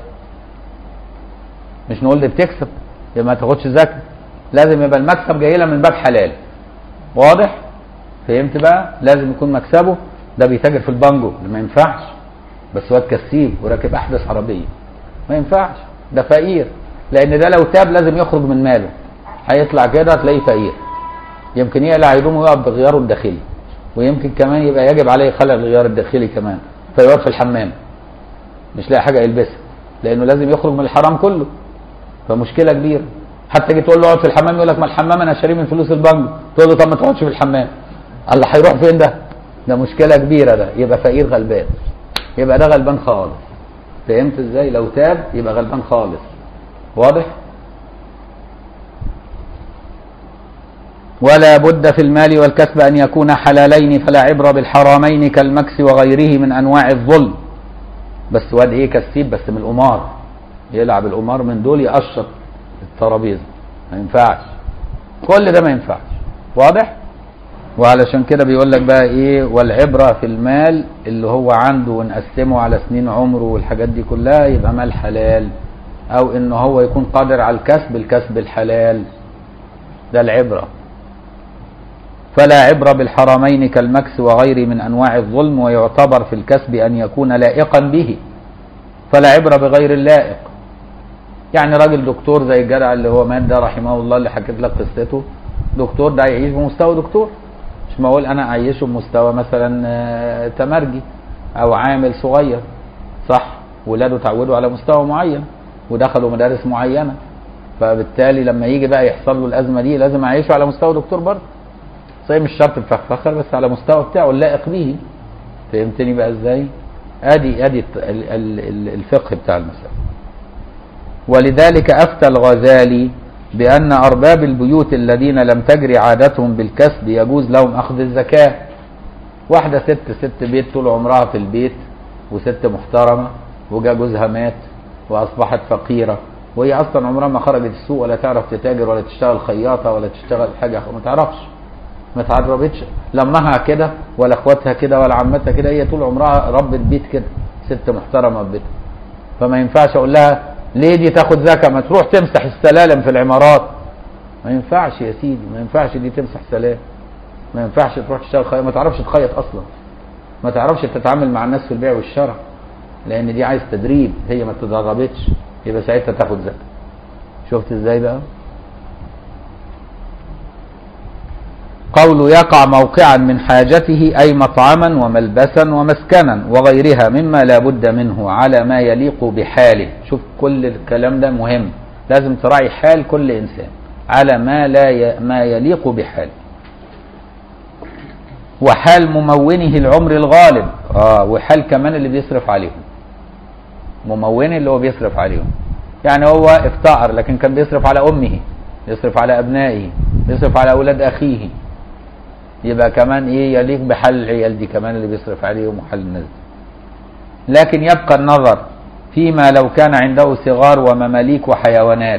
مش نقول دي بتكسب يبقى ما تاخدش زكاة لازم يبقى المكسب جاي لها من باب حلال واضح فهمت بقى لازم يكون مكسبه ده بيتاجر في البانجو ده ما ينفعش بس واد كسيب وراكب احدث عربيه ما ينفعش ده فقير لان ده لو تاب لازم يخرج من ماله هيطلع كده هتلاقيه فقير يمكن يقلع هدومه ويقف بغياره الداخلي ويمكن كمان يبقى يجب عليه خلع الغيار الداخلي كمان فيقف في الحمام مش لاقي حاجه يلبسها لانه لازم يخرج من الحرام كله فمشكله كبيره حتى تيجي تقول له اقعد في الحمام يقول لك ما الحمام انا شاريه من فلوس البنك تقول له طب ما تقعدش في الحمام الله هيروح فين ده ده مشكله كبيره ده يبقى فقير غلبان يبقى ده غلبان خالص فهمت ازاي لو تاب يبقى غلبان خالص واضح ولا بد في المال والكسب ان يكون حلالين فلا عبره بالحرامين كالمكس وغيره من انواع الظلم بس واد ايه كسيب بس من القمار يلعب القمار من دول يقشط الترابيزه ما ينفعش كل ده ما ينفعش واضح وعلشان كده بيقول لك بقى ايه والعبره في المال اللي هو عنده ونقسمه على سنين عمره والحاجات دي كلها يبقى مال حلال او ان هو يكون قادر على الكسب الكسب الحلال ده العبره فلا عبره بالحرامين كالمكس وغيره من انواع الظلم ويعتبر في الكسب ان يكون لائقا به فلا عبره بغير اللائق يعني راجل دكتور زي الجدع اللي هو مات ده رحمه الله اللي حكيت لك قصته دكتور ده يعيش بمستوى دكتور مش معقول انا اعيشه بمستوى مثلا آه، تمرجي او عامل صغير صح ولاده اتعودوا على مستوى معين ودخلوا مدارس معينه فبالتالي لما يجي بقى يحصل له الازمه دي لازم اعيشه على مستوى دكتور برضه صحيح مش شرط بفخر بس على مستوى بتاعه اللائق به فهمتني بقى ازاي ادي ادي الت- ال- ال- ال- الفقه بتاع المسألة ولذلك أفتى الغزالي بأن أرباب البيوت الذين لم تجري عادتهم بالكسب يجوز لهم أخذ الزكاة واحدة ست ست بيت طول عمرها في البيت وست محترمة وجا جوزها مات وأصبحت فقيرة وهي أصلا عمرها ما خرجت السوق ولا تعرف تتاجر ولا تشتغل خياطة ولا تشتغل حاجة ما تعرفش ما تعرفتش لمها كده ولا اخواتها كده ولا عمتها كده هي طول عمرها ربت بيت كده ست محترمه في بيتها فما ينفعش اقول لها ليه دي تاخد زكاه ما تروح تمسح السلالم في العمارات ما ينفعش يا سيدي ما ينفعش دي تمسح سلالم ما ينفعش تروح تشتغل خياط ما تعرفش تخيط اصلا ما تعرفش تتعامل مع الناس في البيع والشراء لان دي عايز تدريب هي ما تدربتش يبقى ساعتها تاخد زكاه شفت ازاي بقى قول يقع موقعا من حاجته أي مطعما وملبسا ومسكنا وغيرها مما لا بد منه على ما يليق بحاله شوف كل الكلام ده مهم لازم تراعي حال كل إنسان على ما لا ي... ما يليق بحاله وحال ممونه العمر الغالب اه وحال كمان اللي بيصرف عليهم ممون اللي هو بيصرف عليهم يعني هو افتقر لكن كان بيصرف على امه بيصرف على ابنائه بيصرف على اولاد اخيه يبقى كمان ايه يليق بحال العيال دي كمان اللي بيصرف عليهم وحال الناس دي. لكن يبقى النظر فيما لو كان عنده صغار ومماليك وحيوانات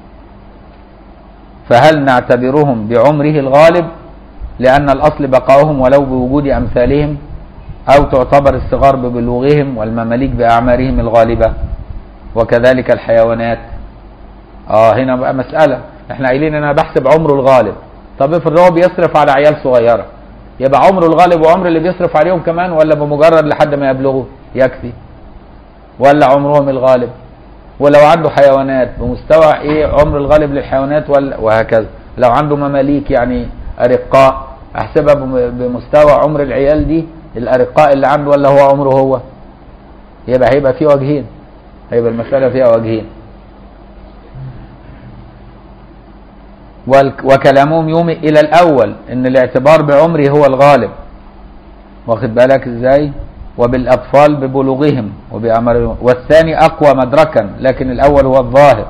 فهل نعتبرهم بعمره الغالب لأن الأصل بقاؤهم ولو بوجود أمثالهم أو تعتبر الصغار ببلوغهم والمماليك بأعمارهم الغالبة وكذلك الحيوانات اه هنا بقى مسألة احنا قايلين انا بحسب عمره الغالب طب افرض هو بيصرف على عيال صغيرة يبقى عمره الغالب وعمر اللي بيصرف عليهم كمان ولا بمجرد لحد ما يبلغوا يكفي ولا عمرهم الغالب ولو عنده حيوانات بمستوى ايه عمر الغالب للحيوانات ولا وهكذا لو عنده مماليك يعني ارقاء احسبها بم- بمستوى عمر العيال دي الارقاء اللي عنده ولا هو عمره هو يبقى هيبقى في وجهين هيبقى المسألة فيها وجهين والك- وكلامهم يومئ إلى الأول إن الاعتبار بعمره هو الغالب واخد بالك إزاي وبالأطفال ببلوغهم وبأعمارهم والثاني أقوى مدركا لكن الأول هو الظاهر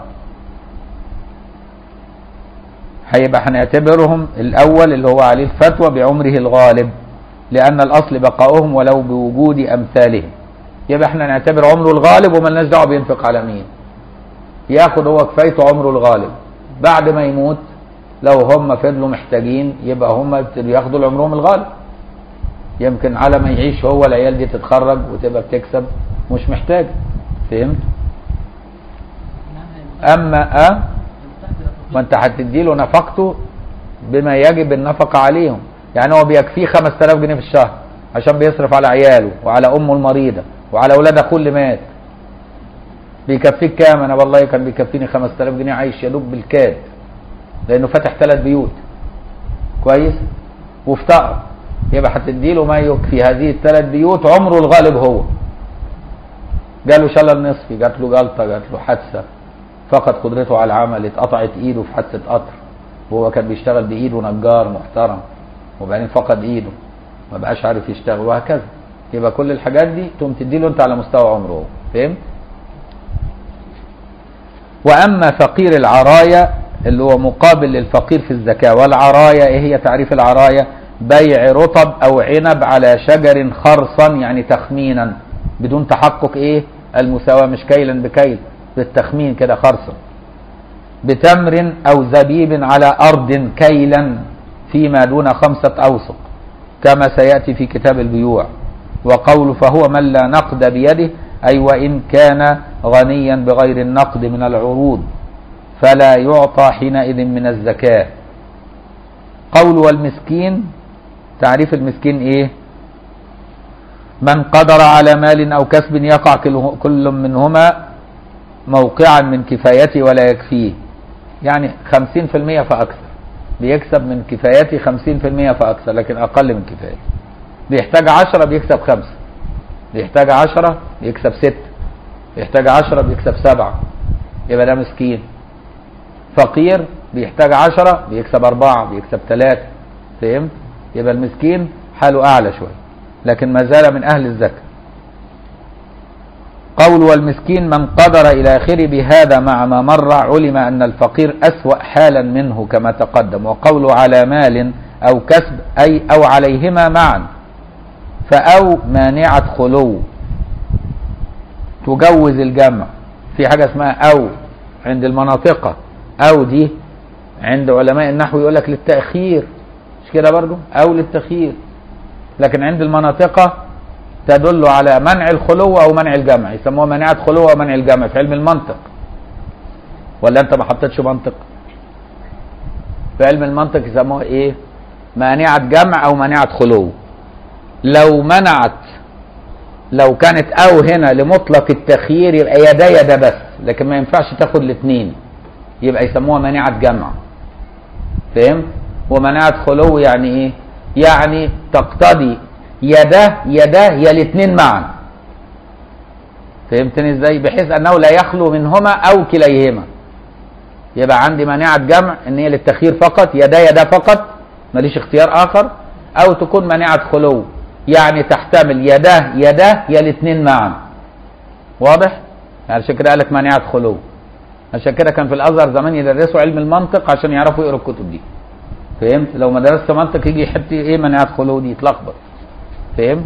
هيبقى هنعتبرهم الأول اللي هو عليه الفتوى بعمره الغالب لأن الأصل بقاؤهم ولو بوجود أمثالهم يبقى احنا نعتبر عمره الغالب وملناش دعوه بينفق على مين ياخد هو كفايته عمره الغالب بعد ما يموت لو هم فضلوا محتاجين يبقى هم بياخدوا لعمرهم الغالب يمكن على ما يعيش هو العيال دي تتخرج وتبقى بتكسب مش محتاج فهمت اما اه ما انت هتدي له نفقته بما يجب النفقه عليهم يعني هو بيكفيه 5000 جنيه في الشهر عشان بيصرف على عياله وعلى امه المريضه وعلى اولاد اخوه اللي مات بيكفيك كام انا والله كان بيكفيني 5000 جنيه عايش يا دوب بالكاد لانه فتح ثلاث بيوت كويس وافتقر يبقى هتدي له ما يكفي هذه الثلاث بيوت عمره الغالب هو جاله شلل نصفي جات له جلطه جات له حادثه فقد قدرته على العمل اتقطعت ايده في حادثه قطر وهو كان بيشتغل بايده نجار محترم وبعدين فقد ايده ما بقاش عارف يشتغل وهكذا يبقى كل الحاجات دي تقوم تدي له انت على مستوى عمره هو فهمت واما فقير العرايا اللي هو مقابل للفقير في الزكاه والعرايا ايه هي تعريف العرايا بيع رطب او عنب على شجر خرصا يعني تخمينا بدون تحقق ايه المساواه مش كيلا بكيل بالتخمين كده خرصا بتمر او زبيب على ارض كيلا فيما دون خمسه اوسق كما سياتي في كتاب البيوع وقول فهو من لا نقد بيده أي وإن كان غنيا بغير النقد من العروض فلا يعطى حينئذ من الزكاة قول والمسكين تعريف المسكين إيه من قدر على مال أو كسب يقع كل- كل منهما موقعا من كفايته ولا يكفيه يعني خمسين في المية فأكثر بيكسب من كفايته خمسين في المية فأكثر لكن أقل من كفايته بيحتاج عشرة بيكسب خمسة بيحتاج عشرة بيكسب ستة بيحتاج عشرة بيكسب سبعة يبقى ده مسكين فقير بيحتاج عشرة بيكسب أربعة بيكسب ثلاثة فهمت يبقى المسكين حاله أعلى شوية لكن ما زال من أهل الزكاة قول والمسكين من قدر إلى آخره بهذا مع ما مر علم أن الفقير أسوأ حالا منه كما تقدم وقول على مال أو كسب أي أو عليهما معا فأو مانعة خلو تجوز الجمع في حاجة اسمها أو عند المناطقة أو دي عند علماء النحو يقول لك للتأخير مش كده برضو أو للتأخير لكن عند المناطقة تدل على منع الخلو أو منع الجمع يسموها مانعة خلو أو منع الجمع في علم المنطق ولا أنت ما حطيتش منطق في علم المنطق يسموها إيه مانعة جمع أو مانعة خلو لو منعت لو كانت او هنا لمطلق التخيير يبقى يا ده يا ده بس لكن ما ينفعش تاخد الاثنين يبقى يسموها مانعة جمع فهمت ومناعة خلو يعني ايه يعني تقتضي يده يده يا الاثنين معا فهمتني ازاي بحيث انه لا يخلو منهما او كليهما يبقى عندي مانعة جمع ان هي للتخيير فقط يدا يدا فقط ماليش اختيار اخر او تكون مانعة خلو يعني تحتمل يده يده يا الاثنين معا واضح يعني عشان كده قالك مانعة خلو عشان كده كان في الازهر زمان يدرسوا علم المنطق عشان يعرفوا يقروا الكتب دي فهمت لو ما درست منطق يجي يحط ايه مانعة خلو دي يتلخبط فهمت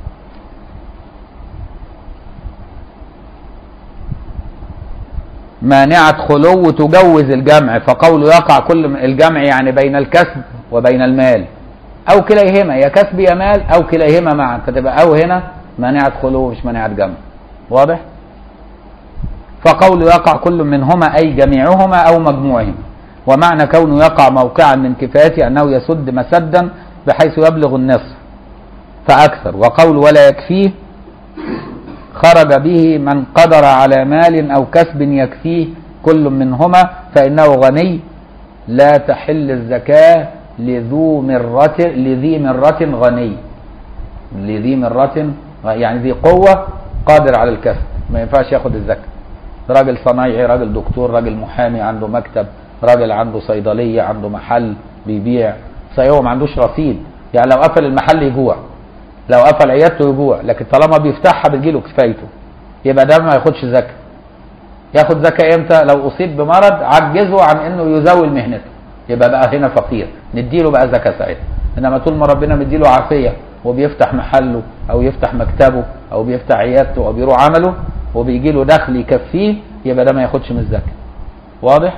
مانعة خلو تجوز الجمع فقول يقع كل الجمع يعني بين الكسب وبين المال او كليهما يا كسب يا مال او كليهما معا فتبقى او هنا مانعة خلو مش مانعة جمع واضح فقول يقع كل منهما اي جميعهما او مجموعهما ومعنى كونه يقع موقعا من كفايته انه يسد مسدا بحيث يبلغ النصف فاكثر وقول ولا يكفيه خرج به من قدر على مال أو كسب يكفيه كل منهما فإنه غني لا تحل الزكاة لذو مرة لذي مرة غني لذي مرة يعني ذي قوة قادر على الكسب ما ينفعش ياخد الزكاة راجل صنايعي راجل دكتور راجل محامي عنده مكتب راجل عنده صيدلية عنده محل بيبيع صحيح ما عندوش رصيد يعني لو قفل المحل يجوع لو قفل عيادته يجوع لكن طالما بيفتحها بتجيله كفايته يبقى ده ما ياخدش زكاه ياخد زكاه امتى لو اصيب بمرض عجزه عن انه يزاول مهنته يبقى بقى هنا فقير نديله بقى زكاه ساعتها انما طول ما ربنا مديله عافيه وبيفتح محله او يفتح مكتبه او بيفتح عيادته او بيروح عمله وبيجي له دخل يكفيه يبقى ده ما ياخدش من الزكاه واضح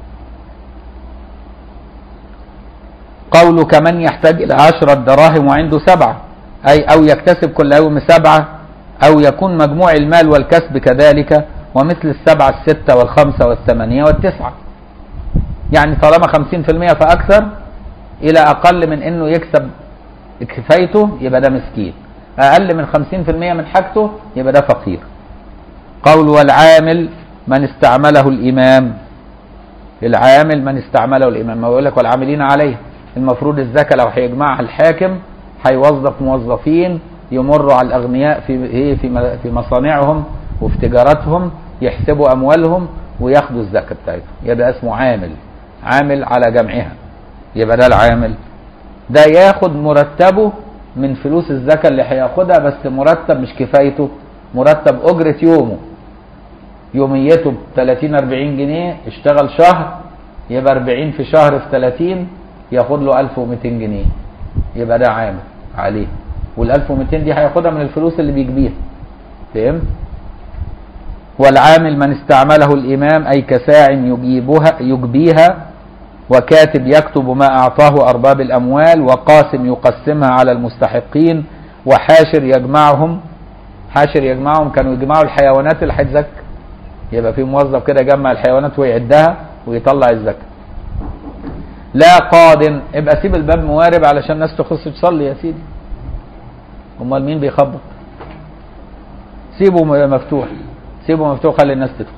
قوله كمن يحتاج الى عشرة دراهم وعنده سبعه أي أو يكتسب كل يوم سبعة أو يكون مجموع المال والكسب كذلك ومثل السبعة الستة والخمسة والثمانية والتسعة يعني طالما خمسين في المية فأكثر إلى أقل من إنه يكسب كفايته يبقى ده مسكين أقل من خمسين في المية من حاجته يبقى ده فقير قول والعامل من استعمله الإمام العامل من استعمله الإمام ما يقول لك والعاملين عليه المفروض الزكاة لو هيجمعها الحاكم هيوظف موظفين يمروا على الاغنياء في ايه في في مصانعهم وفي تجاراتهم يحسبوا اموالهم وياخدوا الزكاه بتاعتهم يبقى اسمه عامل عامل على جمعها يبقى ده العامل ده ياخد مرتبه من فلوس الزكاه اللي هياخدها بس مرتب مش كفايته مرتب اجره يومه يوميته ب 30 40 جنيه اشتغل شهر يبقى 40 في شهر في 30 ياخد له 1200 جنيه يبقى ده عامل عليه وال 1200 دي هياخدها من الفلوس اللي بيجبيها فهمت والعامل من استعمله الامام اي كساع يجيبها يجبيها وكاتب يكتب ما اعطاه ارباب الاموال وقاسم يقسمها على المستحقين وحاشر يجمعهم حاشر يجمعهم كانوا يجمعوا الحيوانات اللي هتزكى يبقى في موظف كده يجمع الحيوانات ويعدها ويطلع الزكاه لا قاد ابقى سيب الباب موارب علشان الناس تخش تصلي يا سيدي امال مين بيخبط سيبه مفتوح سيبه مفتوح خلي الناس تدخل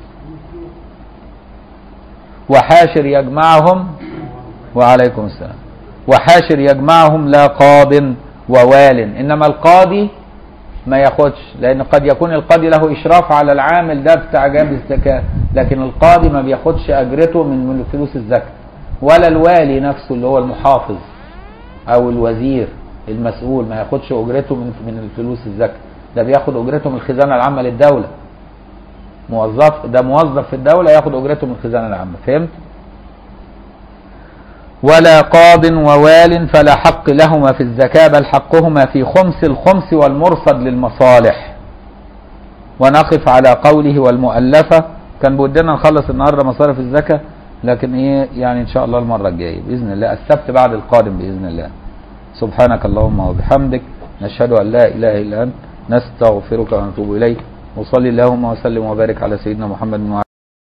وحاشر يجمعهم وعليكم السلام وحاشر يجمعهم لا قاض ووال انما القاضي ما ياخدش لان قد يكون القاضي له اشراف على العامل ده بتاع جاب الزكاه لكن القاضي ما بياخدش اجرته من من فلوس الزكاه ولا الوالي نفسه اللي هو المحافظ او الوزير المسؤول ما ياخدش اجرته من من الفلوس الزكاه ده بياخد اجرته من الخزانه العامه للدوله موظف ده موظف في الدوله ياخد اجرته من الخزانه العامه فهمت ولا قاض ووال فلا حق لهما في الزكاه بل حقهما في خمس الخمس والمرصد للمصالح ونقف على قوله والمؤلفه كان بودنا نخلص النهارده مصارف الزكاه لكن ايه يعني ان شاء الله المره الجايه باذن الله السبت بعد القادم باذن الله سبحانك اللهم وبحمدك نشهد ان لا اله الا انت نستغفرك ونتوب اليك وصلي اللهم وسلم وبارك على سيدنا محمد وعلى